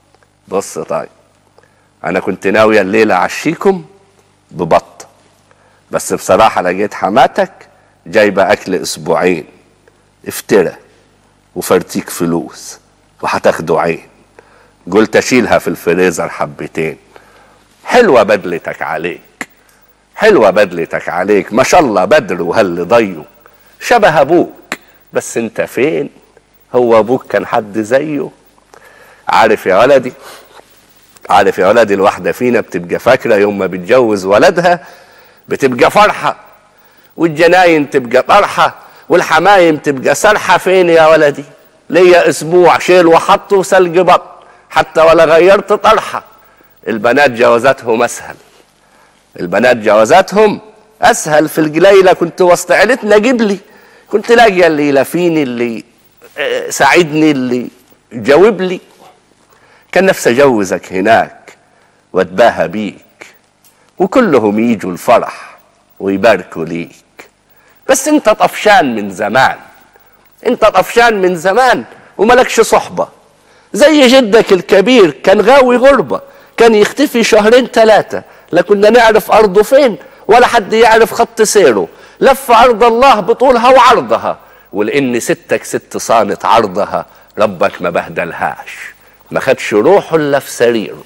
بص طيب انا كنت ناوي الليلة اعشيكم ببط بس بصراحة لقيت حماتك جايبة اكل اسبوعين افترى وفرتيك فلوس وهتاخدوا عين قلت اشيلها في الفريزر حبتين حلوة بدلتك عليك حلوة بدلتك عليك ما شاء الله بدر وهل ضيه شبه ابوك بس انت فين هو ابوك كان حد زيه عارف يا ولدي عارف يا ولدي الواحدة فينا بتبقى فاكرة يوم ما بتجوز ولدها بتبقى فرحة والجناين تبقى طرحة والحمايم تبقى سرحة فين يا ولدي ليا اسبوع شيل وحط وسلق بط حتى ولا غيرت طرحة البنات جوازاتهم اسهل البنات جوازاتهم اسهل في القليلة كنت وسط عيلتنا جيب لي كنت لاقي اللي يلافيني اللي آه، ساعدني اللي جاوب لي كان نفسي اجوزك هناك واتباهى بيك وكلهم يجوا الفرح ويباركوا ليك بس انت طفشان من زمان انت طفشان من زمان وملكش صحبة زي جدك الكبير كان غاوي غربة كان يختفي شهرين ثلاثة لا كنا نعرف أرضه فين ولا حد يعرف خط سيره لف أرض الله بطولها وعرضها ولأن ستك ست صانت عرضها ربك ما بهدلهاش ما خدش روحه إلا في سريره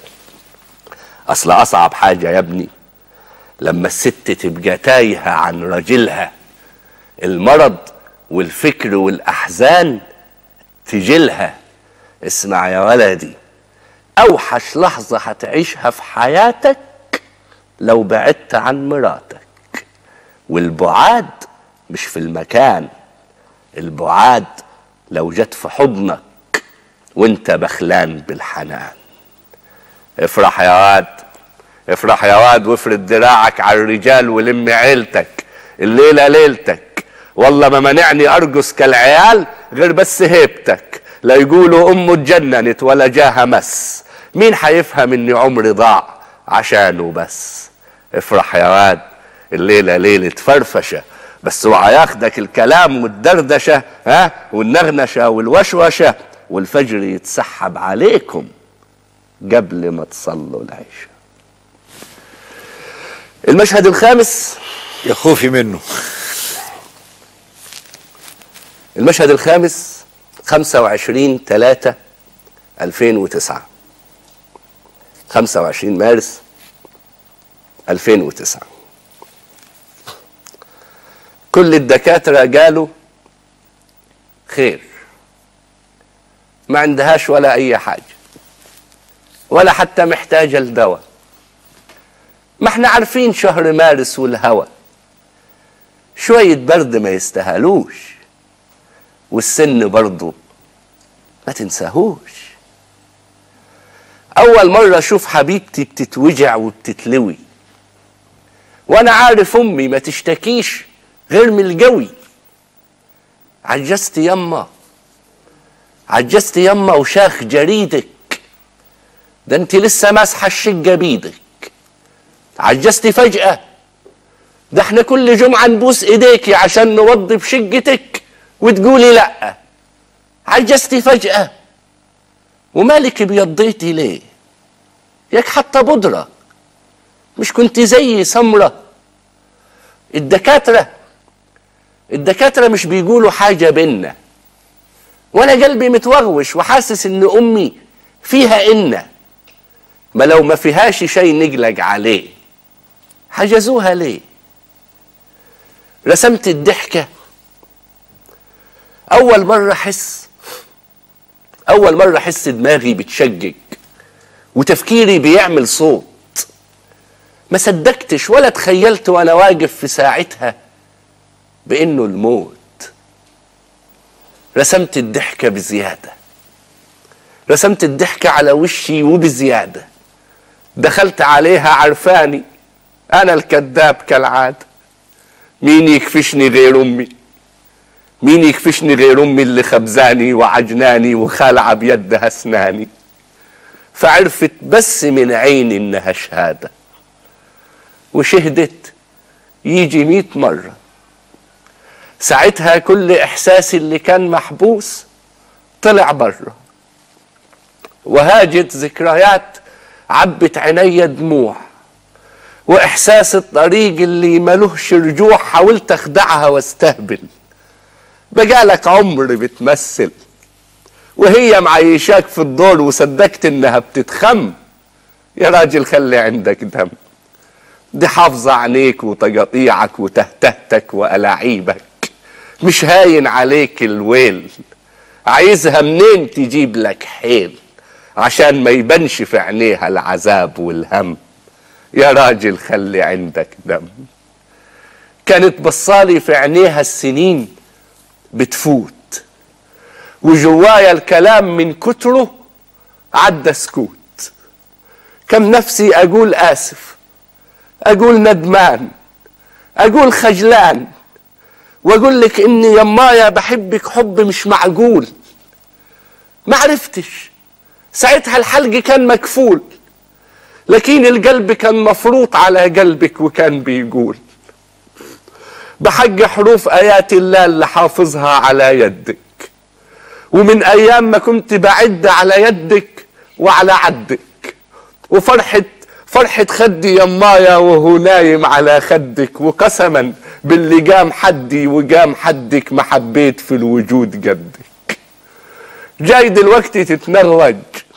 أصل أصعب حاجة يا ابني لما الست تبقى تايهة عن راجلها المرض والفكر والأحزان تجيلها اسمع يا ولدي اوحش لحظة هتعيشها في حياتك لو بعدت عن مراتك والبعاد مش في المكان البعاد لو جت في حضنك وانت بخلان بالحنان افرح يا واد افرح يا واد وافرد دراعك على الرجال ولم عيلتك الليلة ليلتك والله ما منعني ارجس كالعيال غير بس هيبتك لا يقولوا امه اتجننت ولا جاها مس مين حيفهم ان عمري ضاع عشانه بس افرح يا واد الليلة ليلة فرفشة بس اوعى ياخدك الكلام والدردشة ها والنغنشة والوشوشة والفجر يتسحب عليكم قبل ما تصلوا العشاء المشهد الخامس يا خوفي منه المشهد الخامس 25 3 2009 25 مارس 2009 كل الدكاترة قالوا خير ما عندهاش ولا أي حاجة ولا حتى محتاجة لدواء ما احنا عارفين شهر مارس والهوى شوية برد ما يستاهلوش والسن برضه ما تنساهوش أول مرة أشوف حبيبتي بتتوجع وبتتلوي وأنا عارف أمي ما تشتكيش غير من الجوي عجزت يما عجزت يما وشاخ جريدك ده انت لسه ماسحه الشقه بايدك عجزتي فجأة ده احنا كل جمعة نبوس ايديكي عشان نوضب شقتك وتقولي لأ عجزتي فجأة ومالك بيضيتي ليه ياك حتى بودرة مش كنت زي سمرة الدكاترة الدكاترة مش بيقولوا حاجة بينا وانا قلبي متوغوش وحاسس ان امي فيها إن ما لو ما فيهاش شيء نقلق عليه حجزوها ليه رسمت الضحكة أول مرة أحس أول مرة أحس دماغي بتشجج وتفكيري بيعمل صوت ما صدقتش ولا تخيلت وأنا واقف في ساعتها بإنه الموت رسمت الضحكة بزيادة رسمت الضحكة على وشي وبزيادة دخلت عليها عرفاني أنا الكذاب كالعادة مين يكفشني غير أمي مين يكفشني غير أمي اللي خبزاني وعجناني وخالعة بيدها أسناني فعرفت بس من عيني إنها شهادة وشهدت يجي مئة مرة ساعتها كل إحساسي اللي كان محبوس طلع بره وهاجت ذكريات عبت عينيا دموع واحساس الطريق اللي ملوش رجوع حاولت اخدعها واستهبل بقالك عمر بتمثل وهي معيشاك في الدور وصدقت انها بتتخم يا راجل خلي عندك دم دي حافظة عينيك وتقاطيعك وتهتهتك وألاعيبك مش هاين عليك الويل عايزها منين تجيب لك حيل عشان ما يبانش في عينيها العذاب والهم يا راجل خلي عندك دم كانت بصالي في عينيها السنين بتفوت وجوايا الكلام من كتره عدى سكوت كم نفسي اقول اسف اقول ندمان اقول خجلان واقول لك اني يمايا بحبك حب مش معقول ما عرفتش ساعتها الحلق كان مكفول لكن القلب كان مفروط على قلبك وكان بيقول بحق حروف آيات الله اللي حافظها على يدك ومن أيام ما كنت بعد على يدك وعلى عدك وفرحة فرحة خدي يمايا وهو نايم على خدك وقسما باللي قام حدي وقام حدك ما حبيت في الوجود قدك جاي دلوقتي تتنغوج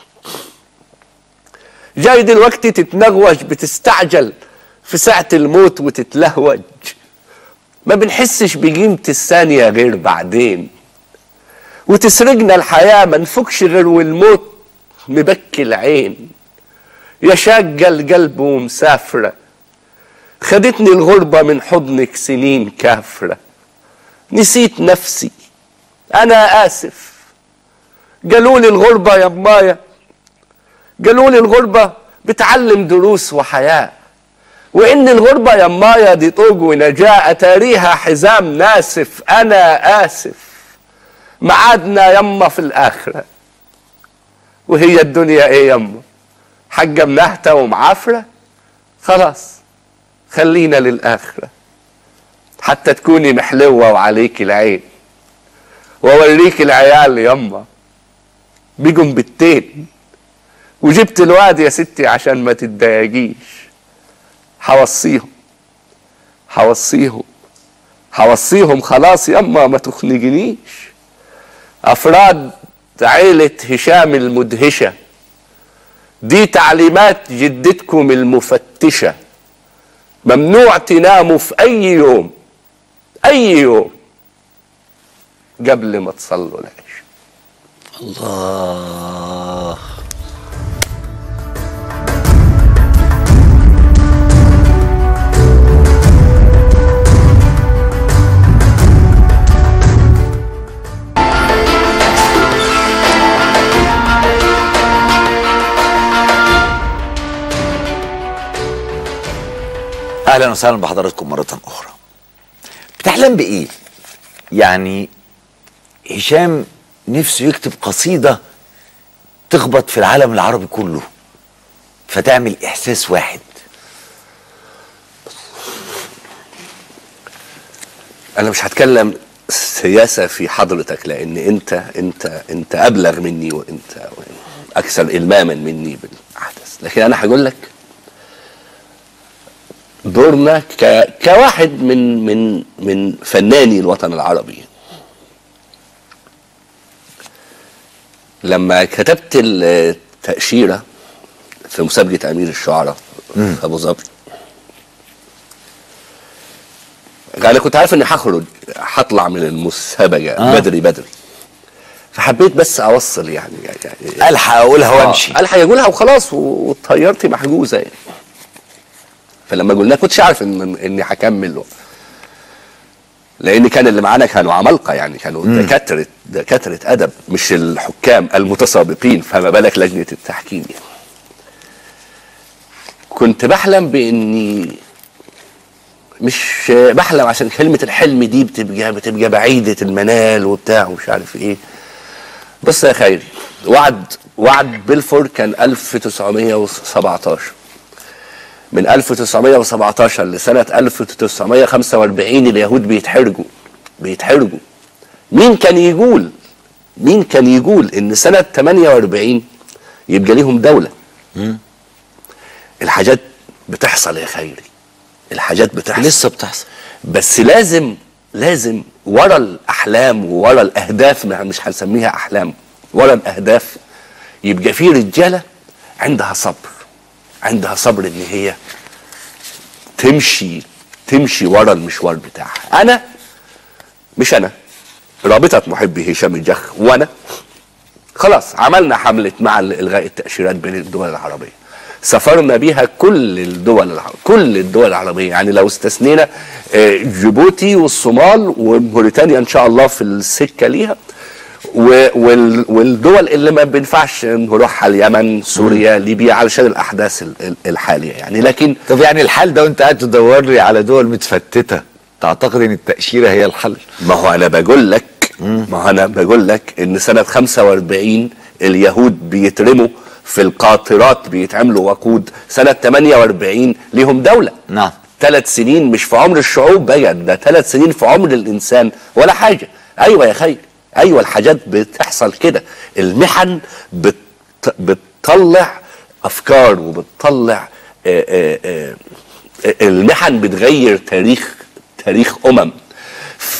جاي دلوقتي تتنغوج بتستعجل في ساعة الموت وتتلهوج ما بنحسش بقيمة الثانية غير بعدين وتسرقنا الحياة ما نفكش غير والموت مبكي العين يا شاقة القلب ومسافرة خدتني الغربة من حضنك سنين كافرة نسيت نفسي أنا آسف قالوا لي الغربة يا مايا قالوا لي الغربة بتعلم دروس وحياة وإن الغربة يا مايا دي طوق ونجاة أتاريها حزام ناسف أنا آسف معادنا يما في الآخرة وهي الدنيا إيه يما حاجة منهتة ومعافرة خلاص خلينا للآخرة حتى تكوني محلوة وعليك العين وأوريك العيال يما بيجوا بتين وجبت الواد يا ستي عشان ما تتضايقيش حوصيهم حوصيهم حوصيهم خلاص يما ما تخنقنيش افراد عيلة هشام المدهشة دي تعليمات جدتكم المفتشة ممنوع تناموا في اي يوم اي يوم قبل ما تصلوا العشاء الله اهلا وسهلا بحضراتكم مره اخرى بتحلم بايه يعني هشام نفسه يكتب قصيده تخبط في العالم العربي كله فتعمل احساس واحد انا مش هتكلم سياسه في حضرتك لان انت انت انت ابلغ مني وانت اكثر الماما مني بالاحداث لكن انا هقول لك دورنا ك... كواحد من من من فناني الوطن العربي لما كتبت التأشيرة في مسابقة أمير الشعراء في أبو ظبي انا كنت عارف اني هخرج هطلع من المسابقه آه. آه. بدري بدري فحبيت بس اوصل يعني, يعني الحق اقولها وامشي الحق اقولها وخلاص و- وطيارتي محجوزه يعني فلما قلنا كنتش عارف ان اني هكمل و- لان كان اللي معانا كانوا عمالقه يعني كانوا دكاتره دكاتره ادب مش الحكام المتسابقين فما بالك لجنه التحكيم يعني كنت بحلم باني مش بحلم عشان كلمة الحلم دي بتبقى بتبقى بعيدة المنال وبتاع ومش عارف ايه بص يا خيري وعد وعد بلفور كان 1917 من 1917 لسنة 1945 اليهود بيتحرجوا بيتحرجوا مين كان يقول مين كان يقول ان سنة 48 يبقى ليهم دولة الحاجات بتحصل يا خيري الحاجات بتحصل لسه بتحصل بس لازم لازم ورا الاحلام وورا الاهداف ما- مش هنسميها احلام ورا الاهداف يبقى في رجاله عندها صبر عندها صبر ان هي تمشي تمشي ورا المشوار بتاعها انا مش انا رابطه محبي هشام الجخ وانا خلاص عملنا حملة مع إلغاء التأشيرات بين الدول العربية سافرنا بيها كل الدول العربية كل الدول العربية يعني لو استثنينا آه، جيبوتي والصومال وموريتانيا إن شاء الله في السكة ليها و- وال- والدول اللي ما بينفعش نروحها اليمن سوريا ليبيا علشان الأحداث ال- ال- الحالية يعني لكن طب يعني الحل ده وانت قاعد تدور لي على دول متفتته تعتقد ان التاشيره هي الحل ما هو انا بقول لك ما هو انا بقول لك ان سنه 45 اليهود بيترموا في القاطرات بيتعملوا وقود سنه 48 ليهم دوله نعم ثلاث سنين مش في عمر الشعوب بقى ده ثلاث سنين في عمر الانسان ولا حاجه ايوه يا خير ايوه الحاجات بتحصل كده المحن بت... بتطلع افكار وبتطلع آه، آه، آه، المحن بتغير تاريخ تاريخ امم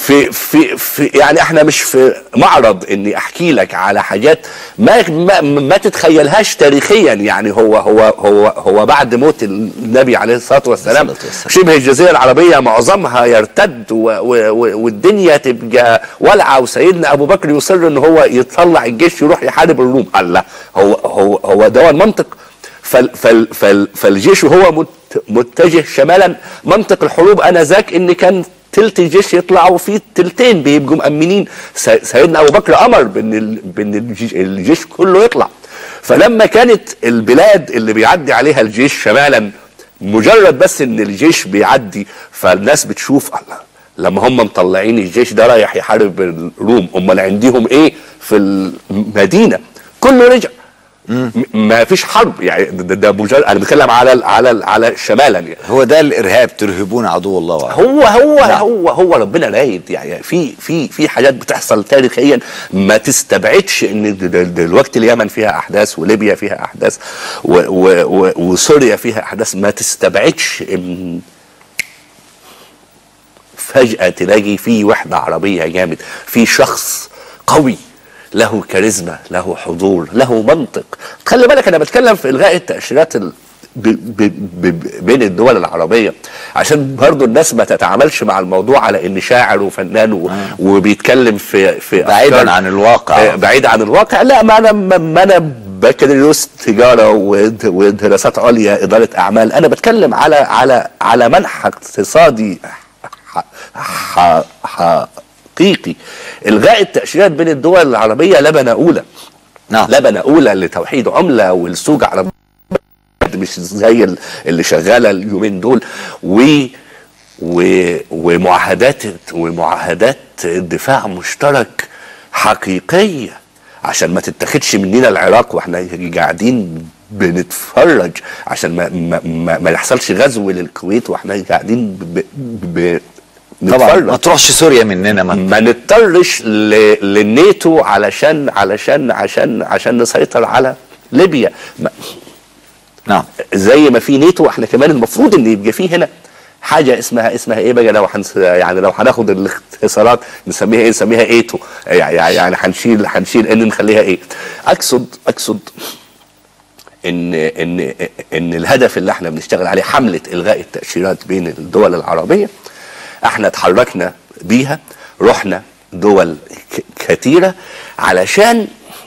في في في يعني احنا مش في معرض اني احكي لك على حاجات ما ما, ما تتخيلهاش تاريخيا يعني هو هو هو هو بعد موت النبي عليه الصلاه والسلام الصلاة والسلام. شبه الجزيره العربيه معظمها يرتد و و و والدنيا تبقى ولعه وسيدنا ابو بكر يصر ان هو يطلع الجيش يروح يحارب الروم الله هو هو هو ده هو المنطق فال فال فال فالجيش وهو مت- متجه شمالا منطق الحروب انذاك ان كان تلت الجيش يطلع وفي تلتين بيبقوا مأمنين سي- سيدنا ابو بكر امر بان ال- بان الجيش, الجيش كله يطلع فلما كانت البلاد اللي بيعدي عليها الجيش شمالا مجرد بس ان الجيش بيعدي فالناس بتشوف الله لما هم مطلعين الجيش ده رايح يحارب الروم امال عندهم ايه في المدينه كله رجع م- ما فيش حرب يعني ده, ده مجرد انا بتكلم على ال- على ال- على شمالا يعني هو ده الارهاب ترهبون عدو الله وعدو هو هو هو هو ربنا رايد يعني في في في حاجات بتحصل تاريخيا ما تستبعدش ان د- د- دلوقتي اليمن فيها احداث وليبيا فيها احداث و و و وسوريا فيها احداث ما تستبعدش ان فجأة تلاقي في وحدة عربية جامد في شخص قوي له كاريزما له حضور له منطق خلي بالك انا بتكلم في الغاء التأشيرات ال... ب... ب... ب... بين الدول العربية عشان برضو الناس ما تتعاملش مع الموضوع على ان شاعر وفنان و... وبيتكلم في في بعيداً أفكار- عن الواقع. آه، بعيد عن الواقع لا ما انا ما ما انا بكالوريوس تجاره ود- ودراسات عليا اداره اعمال انا بتكلم على على على منحى اقتصادي ح- ح- حقيقي الغاء التاشيرات بين الدول العربيه لبنه اولى نعم لبنه اولى لتوحيد عمله والسوق على مش زي ال- اللي شغاله اليومين دول و و ومعاهدات ومعاهدات دفاع مشترك حقيقيه عشان ما تتاخدش مننا العراق واحنا قاعدين بنتفرج عشان ما ما, ما, ما يحصلش غزو للكويت واحنا قاعدين ب, ب طبعا نتفرج. ما تروحش سوريا مننا ما ما نضطرش ل- للناتو علشان علشان عشان عشان نسيطر على ليبيا ما- نعم زي ما في ناتو احنا كمان المفروض ان يبقى في هنا حاجه اسمها اسمها ايه بقى لو حنس يعني لو هناخد الاختصارات نسميها ايه نسميها ايتو يعني يعني هنشيل هنشيل ان نخليها ايه اقصد اقصد ان ان ان الهدف اللي احنا بنشتغل عليه حمله الغاء التاشيرات بين الدول العربيه احنا اتحركنا بيها رحنا دول ك- كتيره علشان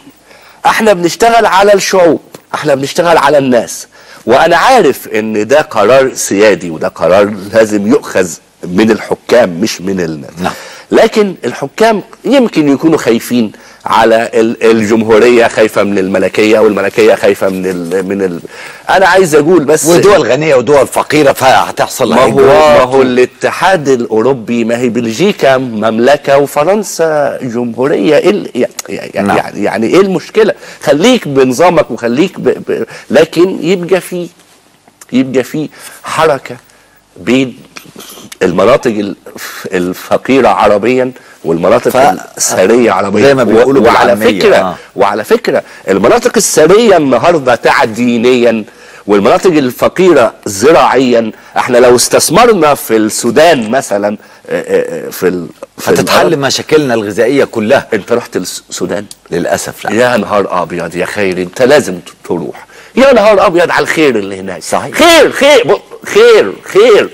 احنا بنشتغل على الشعوب احنا بنشتغل على الناس وانا عارف ان ده قرار سيادي وده قرار لازم يؤخذ من الحكام مش من الناس نعم. لكن الحكام يمكن يكونوا خايفين على ال- الجمهوريه خايفه من الملكيه والملكيه خايفه من ال من ال انا عايز اقول بس ودول غنيه ودول فقيره فهتحصل ما هو ما هجرات هو الاتحاد الاوروبي ما هي بلجيكا مملكه وفرنسا جمهوريه ايه ال- يعني, نعم. يعني يعني ايه المشكله خليك بنظامك وخليك ب ب لكن يبقى في يبقى في حركه بين المناطق الف- الفقيره عربيا والمناطق ف- الثريه عربيا زي ما بيقولوا و- وعلى بالعامية، فكره آه. وعلى فكره المناطق الثريه النهارده تعدينيا والمناطق الفقيره زراعيا احنا لو استثمرنا في السودان مثلا آه، آه، آه، في ال- في هتتحل المناطق- مشاكلنا الغذائيه كلها انت رحت السودان للاسف لا يا نهار ابيض يا خير انت لازم ت- تروح يا نهار ابيض على الخير اللي هناك صحيح. خير خير ب- خير خير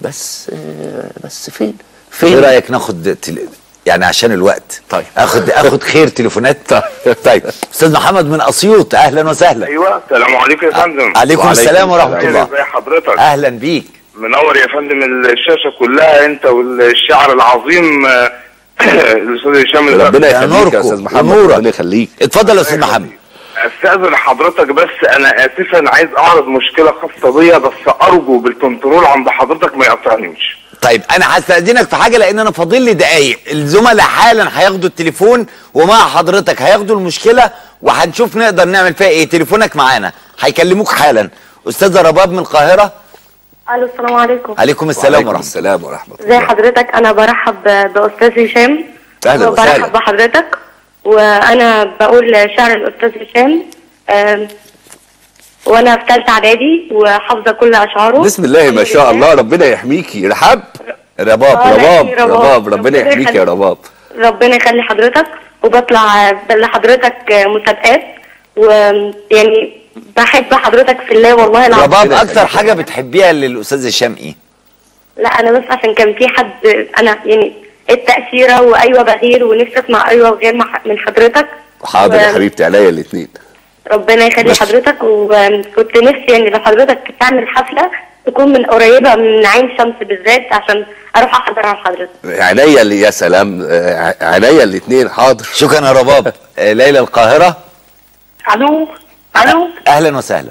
بس آه، بس فين ايه فين رايك ناخد تل... يعني عشان الوقت طيب. اخد اخد خير تليفونات طيب استاذ محمد من اسيوط اهلا وسهلا ايوه السلام عليكم يا فندم عليكم وعليكم السلام ورحمه السلام. الله ازي حضرتك اهلا بيك منور يا فندم الشاشه كلها انت والشاعر العظيم آه، الاستاذ هشام الغربي. ربنا يا يخليك نوركم، يا استاذ محمد ونورك. ربنا يخليك اتفضل يا استاذ محمد استاذن حضرتك بس انا اسفا عايز اعرض مشكله خاصه بيا بس ارجو بالكنترول عند حضرتك ما يقطعنيش طيب انا هستاذنك في حاجه لان انا فاضل لي دقايق الزملاء حالا هياخدوا التليفون ومع حضرتك هياخدوا المشكله وهنشوف نقدر نعمل فيها ايه تليفونك معانا هيكلموك حالا استاذه رباب من القاهره الو السلام عليكم عليكم السلام وعليكم ورحمه السلام ورحمه ازي الله حضرتك انا برحب باستاذ هشام أهلا وسهلا. برحب بحضرتك وانا بقول شعر الاستاذ هشام آم، وانا في ثالثه اعدادي وحافظه كل اشعاره بسم الله ما شاء الله ربنا يحميكي رحاب رباب آه، رباب لكني رباب. رباب ربنا ربنا يحميك يا يخليك. رباب ربنا يخلي حضرتك وبطلع لحضرتك مسابقات ويعني بحب حضرتك في الله والله العظيم رباب اكتر حاجه بتحبيها للاستاذ هشام ايه لا انا بس عشان كان في حد انا يعني التأثيرة وايوه بغير ونفسي اسمع ايوه بغير مع- من حضرتك حاضر يا و- حبيبتي عليا الاثنين ربنا يخلي بس. حضرتك وكنت نفسي يعني لو حضرتك تعمل حفلة تكون من قريبة من عين شمس بالذات عشان اروح احضرها لحضرتك عينيا اللي يا سلام آه، عينيا الاثنين حاضر شكرا يا رباب آه، ليلى القاهره الو الو اهلا وسهلا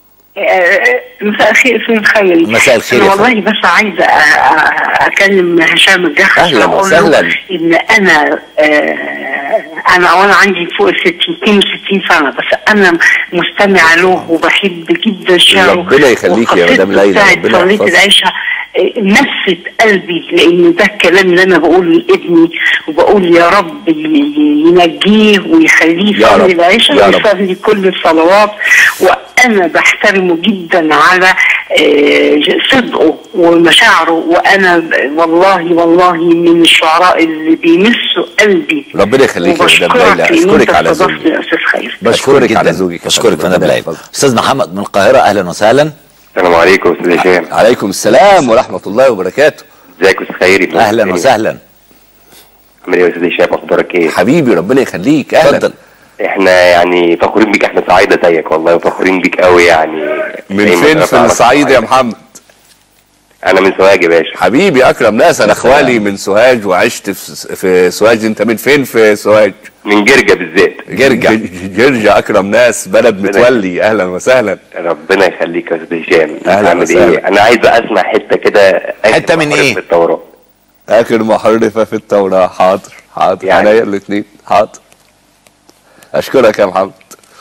آه، مساء الخير استاذ خيري مساء الخير أنا يا والله بس عايزه أ- أ- اكلم هشام الجح أهلاً عشان أقول له وسهلاً. ان انا آه، انا وانا عندي فوق ال 60 62 سنه بس انا مستمعه له وبحب جدا شعره ربنا يخليك يا مدام ليلى، بتاعت ربنا صلية يحفظك. العشاء آه، نفست قلبي لان ده الكلام اللي انا بقوله لابني وبقول يا رب ي- ي- ينجيه ويخليه يا يصلي رب، العشاء يا رب. ويصلي كل الصلوات وانا بحترمه جدا على آه، صدقه ومشاعره وانا ب- والله والله من الشعراء اللي بيمسوا قلبي ربنا يخليك يا مدام وبشكرك ليلى لان اشكرك انت على استضفتني زوجك يا استاذ خير بشكرك أشكرك على جدا زوجك يا بشكرك فندم. مدام ربنا ليلى يحفظك. استاذ محمد من القاهره اهلا وسهلا السلام عليكم استاذ هشام عليكم السلام ورحمه الله وبركاته ازيك يا استاذ خيري اهلا وسهلا عامل ايه يا استاذ هشام اخبارك ايه حبيبي ربنا يخليك اهلا اتفضل احنا يعني فخورين بيك احنا صعايده زيك والله وفخورين بيك قوي يعني من دايماً فين في رافع راسك الصعيد يا صعايدة. محمد انا من سوهاج يا باشا حبيبي اكرم ناس انا سلام. اخوالي من سوهاج وعشت في في سوهاج انت من فين في سوهاج من جرجا بالذات جرجا جرجا اكرم ناس بلد متولي اهلا وسهلا ربنا يخليك يا استاذ هشام أهلاً عامل وسهلاً. ايه انا عايز اسمع حته كده آخر حتة من محارب إيه؟ في التوراه اخر محرفه في التوراه حاضر حاضر يعني- عينيا الاثنين حاضر اشكرك يا محمد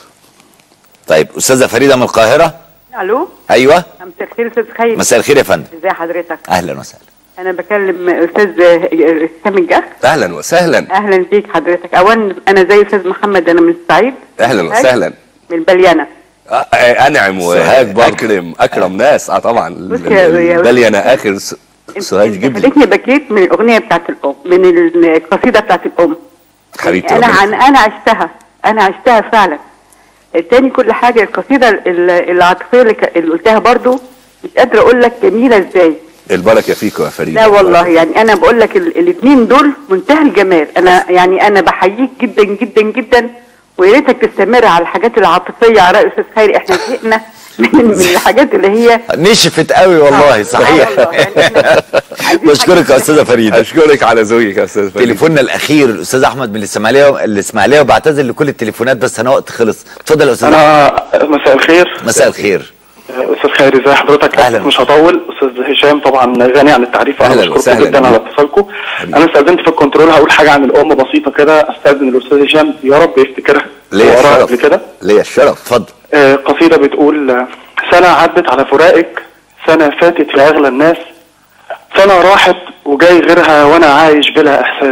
طيب استاذه فريده من القاهره الو ايوه مساء الخير استاذ خير مساء الخير يا فندم ازي حضرتك اهلا وسهلا انا بكلم استاذ سامي الجح اهلا وسهلا اهلا بيك حضرتك اولا انا زي استاذ محمد انا من الصعيد اهلا وسهلا من البليانه آه، آه، انعم سوهاج برضه. واكرم اكرم ناس اه طبعا بص يا- يا- بالي انا اخر س- سوهاج انت جبلي خليتني بكيت من الاغنيه بتاعت الام من القصيده بتاعت الام حبيبتي انا ربنا عن انا عشتها انا عشتها فعلا تاني كل حاجه القصيده ال- العاطفيه اللي, ك- اللي قلتها برضو مش قادره اقول لك جميله ازاي البركه فيكم يا فريد لا والله يعني انا بقول لك الاثنين دول منتهى الجمال انا يعني انا بحييك جدا جدا جدا ويا ريتك تستمر على الحاجات العاطفيه على راي استاذ خيري احنا زهقنا من, من الحاجات اللي هي نشفت قوي والله صحيح والله، يعني إحنا عايزين بشكرك يا استاذه فريده اشكرك على ذوقك يا استاذ فريد تليفوننا الاخير الاستاذ احمد من الاسماعيليه الاسماعيليه وبعتذر لكل التليفونات بس انا وقت خلص اتفضل يا استاذ أحمد. انا مساء الخير مساء الخير استاذ خيري ازي حضرتك أهلاً. مش هطول استاذ هشام طبعا غني عن التعريف انا أهلاً بشكركم وسهلاً جدا على بيك. اتصالكم انا استاذنت في الكنترول هقول حاجه عن الام بسيطه كده استاذن الاستاذ هشام يا رب يفتكرها ليا وراها الشرف قبل كده ليا الشرف اتفضل آه، قصيدة بتقول آه، سنة عدت على فراقك سنة فاتت يا أغلى الناس سنة راحت وجاي غيرها وأنا عايش بلا إحساس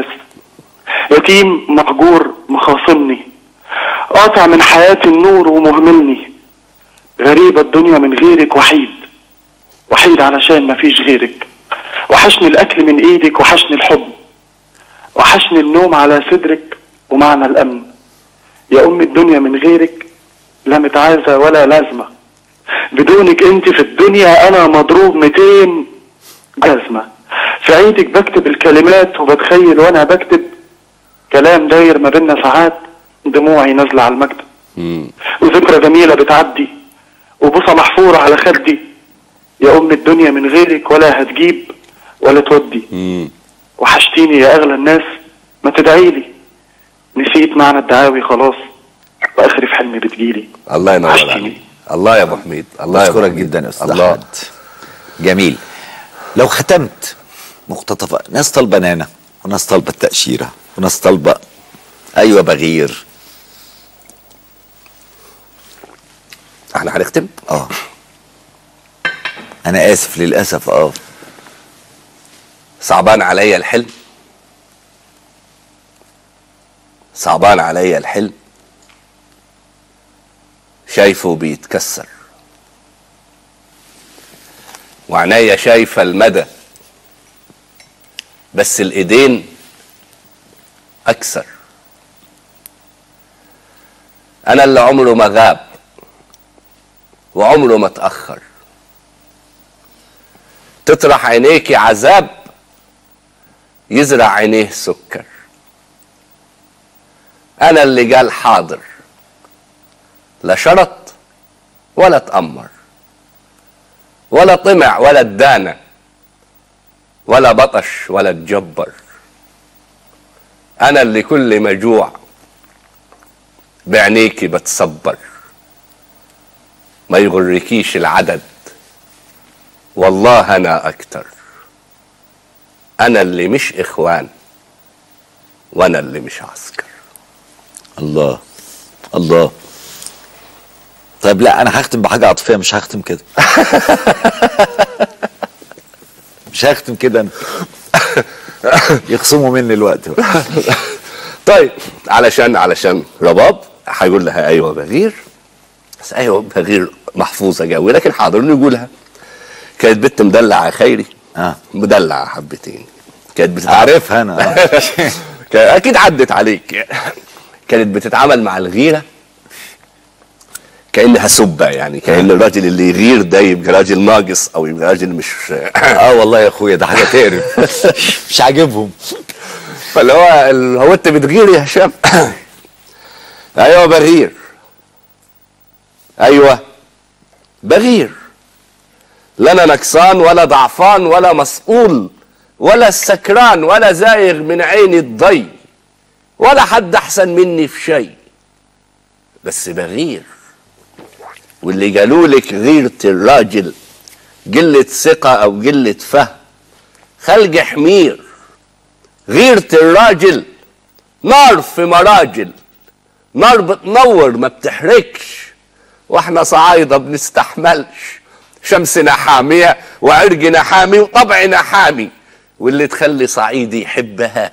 يتيم مهجور مخاصمني قاطع من حياتي النور ومهملني غريبة الدنيا من غيرك وحيد وحيد علشان مفيش غيرك وحشني الأكل من إيدك وحشني الحب وحشني النوم على صدرك ومعنى الأمن يا أم الدنيا من غيرك لا متعازة ولا لازمة بدونك انت في الدنيا انا مضروب 200 جزمة في عيدك بكتب الكلمات وبتخيل وانا بكتب كلام داير ما بينا ساعات دموعي نازلة على المكتب وذكرى جميلة بتعدي وبوسة محفورة على خدي يا ام الدنيا من غيرك ولا هتجيب ولا تودي وحشتيني يا اغلى الناس ما تدعيلي نسيت معنى الدعاوي خلاص واخري في حلمي بتجيلي الله ينور عشتيني. عليك الله يا ابو حميد الله يا أبو بشكرك حميد. جدا يا استاذ الله احمد جميل لو ختمت مقتطفة ناس طالبة نانا وناس طالبة التأشيرة وناس طالبة أيوة بغير احنا هنختم اه أنا آسف للأسف اه صعبان عليا الحلم صعبان عليا الحلم شايفه بيتكسر وعناية شايفة المدى بس الايدين اكثر انا اللي عمره ما غاب وعمره ما تاخر تطرح عينيكي عذاب يزرع عينيه سكر انا اللي قال حاضر لا شرط ولا تأمر ولا طمع ولا ادانى ولا بطش ولا تجبر انا اللي كل ما جوع بعينيكي بتصبر ما يغركيش العدد والله انا اكتر انا اللي مش اخوان وانا اللي مش عسكر الله الله طيب لا انا هختم بحاجه عاطفيه مش هختم كده مش هختم كده انا يخصموا مني الوقت بقى. طيب علشان علشان رباب هيقول لها ايوه بغير بس ايوه بغير محفوظه قوي لكن حاضر نقولها كانت بنت مدلعه خيري اه مدلعه حبتين كانت بتتعامل عارفها انا كان- اكيد عدت عليك كانت بتتعامل مع الغيره كانها سبه يعني كان الراجل اللي يغير ده يبقى راجل ناقص او يبقى راجل مش اه والله يا اخويا ده حاجه تقرف مش عاجبهم فاللي هو ال- هو انت بتغير يا هشام ايوه بغير ايوه بغير لا انا نكسان ولا ضعفان ولا مسؤول ولا سكران ولا زايغ من عيني الضي ولا حد احسن مني في شيء بس بغير واللي قالوا لك غيرة الراجل قلة ثقة أو قلة فهم خلق حمير غيرة الراجل نار في مراجل نار بتنور ما بتحرقش واحنا صعايدة بنستحملش شمسنا حامية وعرقنا حامي وطبعنا حامي واللي تخلي صعيدي يحبها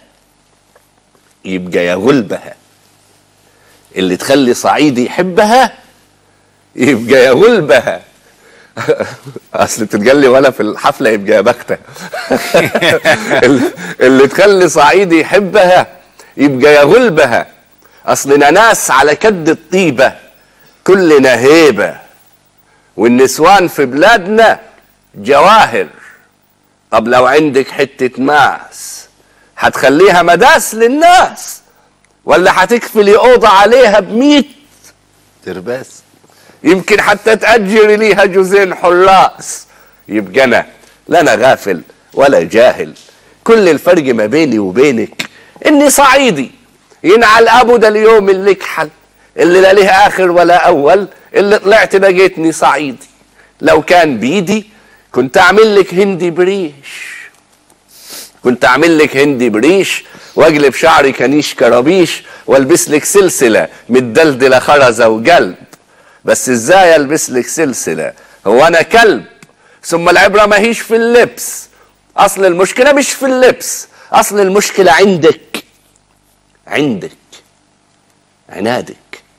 يبقى يغلبها اللي تخلي صعيدي يحبها يبقى يغلبها اصل بتتجلي ولا في الحفله يبقى يا بختها اللي- اللي تخلي صعيدي يحبها يبقى يغلبها اصلنا ناس على كد الطيبه كلنا هيبه والنسوان في بلادنا جواهر طب لو عندك حته ماس هتخليها مداس للناس ولا هتكفلي اوضه عليها بميت ترباس يمكن حتى تأجري ليها جوزين حراس يبقى أنا لا أنا غافل ولا جاهل كل الفرق ما بيني وبينك إني صعيدي ينعل أبو ده اليوم اللي اكحل اللي لا ليه آخر ولا أول اللي طلعت لقيتني صعيدي لو كان بيدي كنت أعمل لك هندي بريش كنت أعمل لك هندي بريش واقلب شعري كنيش كرابيش والبس لك سلسلة متدلدلة خرزة وقلب بس ازاي البس لك سلسله هو انا كلب ثم العبره ما هيش في اللبس اصل المشكله مش في اللبس اصل المشكله عندك عندك عنادك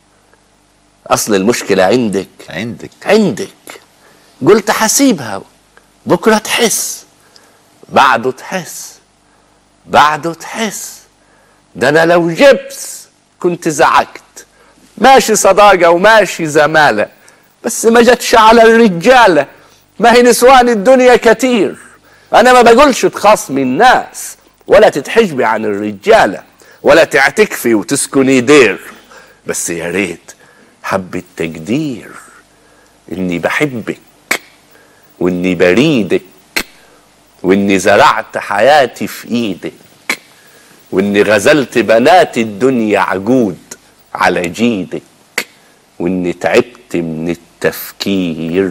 اصل المشكله عندك عندك عندك قلت حسيبها بكره تحس بعده تحس بعده تحس ده انا لو جبس كنت زعقت ماشي صداقة وماشي زمالة بس ما جتش على الرجالة ما هي نسوان الدنيا كتير أنا ما بقولش تخاصمي الناس ولا تتحجبي عن الرجالة ولا تعتكفي وتسكني دير بس يا ريت حبة تقدير إني بحبك وإني بريدك وإني زرعت حياتي في إيدك وإني غزلت بنات الدنيا عجود على جيدك واني تعبت من التفكير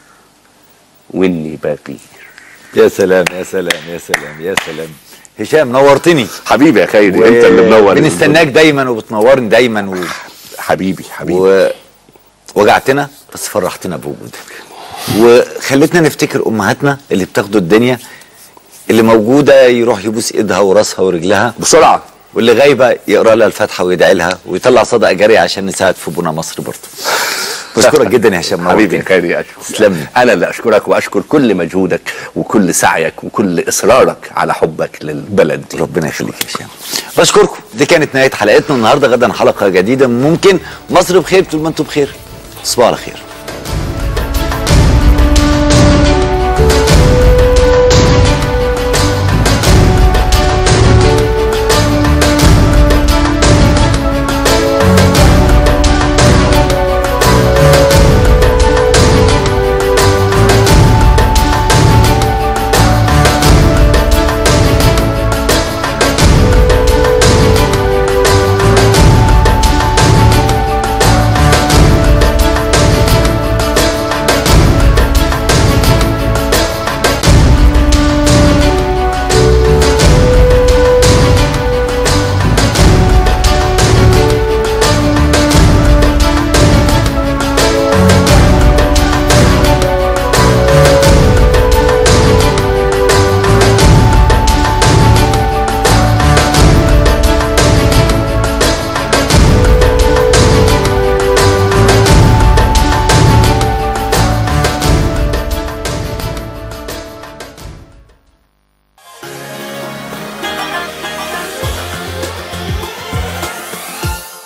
واني بغير يا سلام يا سلام يا سلام يا سلام هشام نورتني حبيبي يا خيري انت اللي منور بنستناك دايما وبتنورني دايما و... حبيبي حبيبي و... وجعتنا بس فرحتنا بوجودك وخلتنا نفتكر امهاتنا اللي بتاخدوا الدنيا اللي موجوده يروح يبوس ايدها وراسها ورجلها بسرعه واللي غايبه يقرا لها الفاتحه ويدعي لها ويطلع صدقه جاريه عشان نساعد في بنى مصر برضه بشكرك جدا يا هشام حبيبي يا خيري اشكرك تسلم لي. انا اللي اشكرك واشكر كل مجهودك وكل سعيك وكل اصرارك على حبك للبلد دي ربنا يخليك يا هشام بشكركم دي كانت نهايه حلقتنا النهارده غدا حلقه جديده ممكن مصر بخير طول ما انتم بخير تصبحوا على خير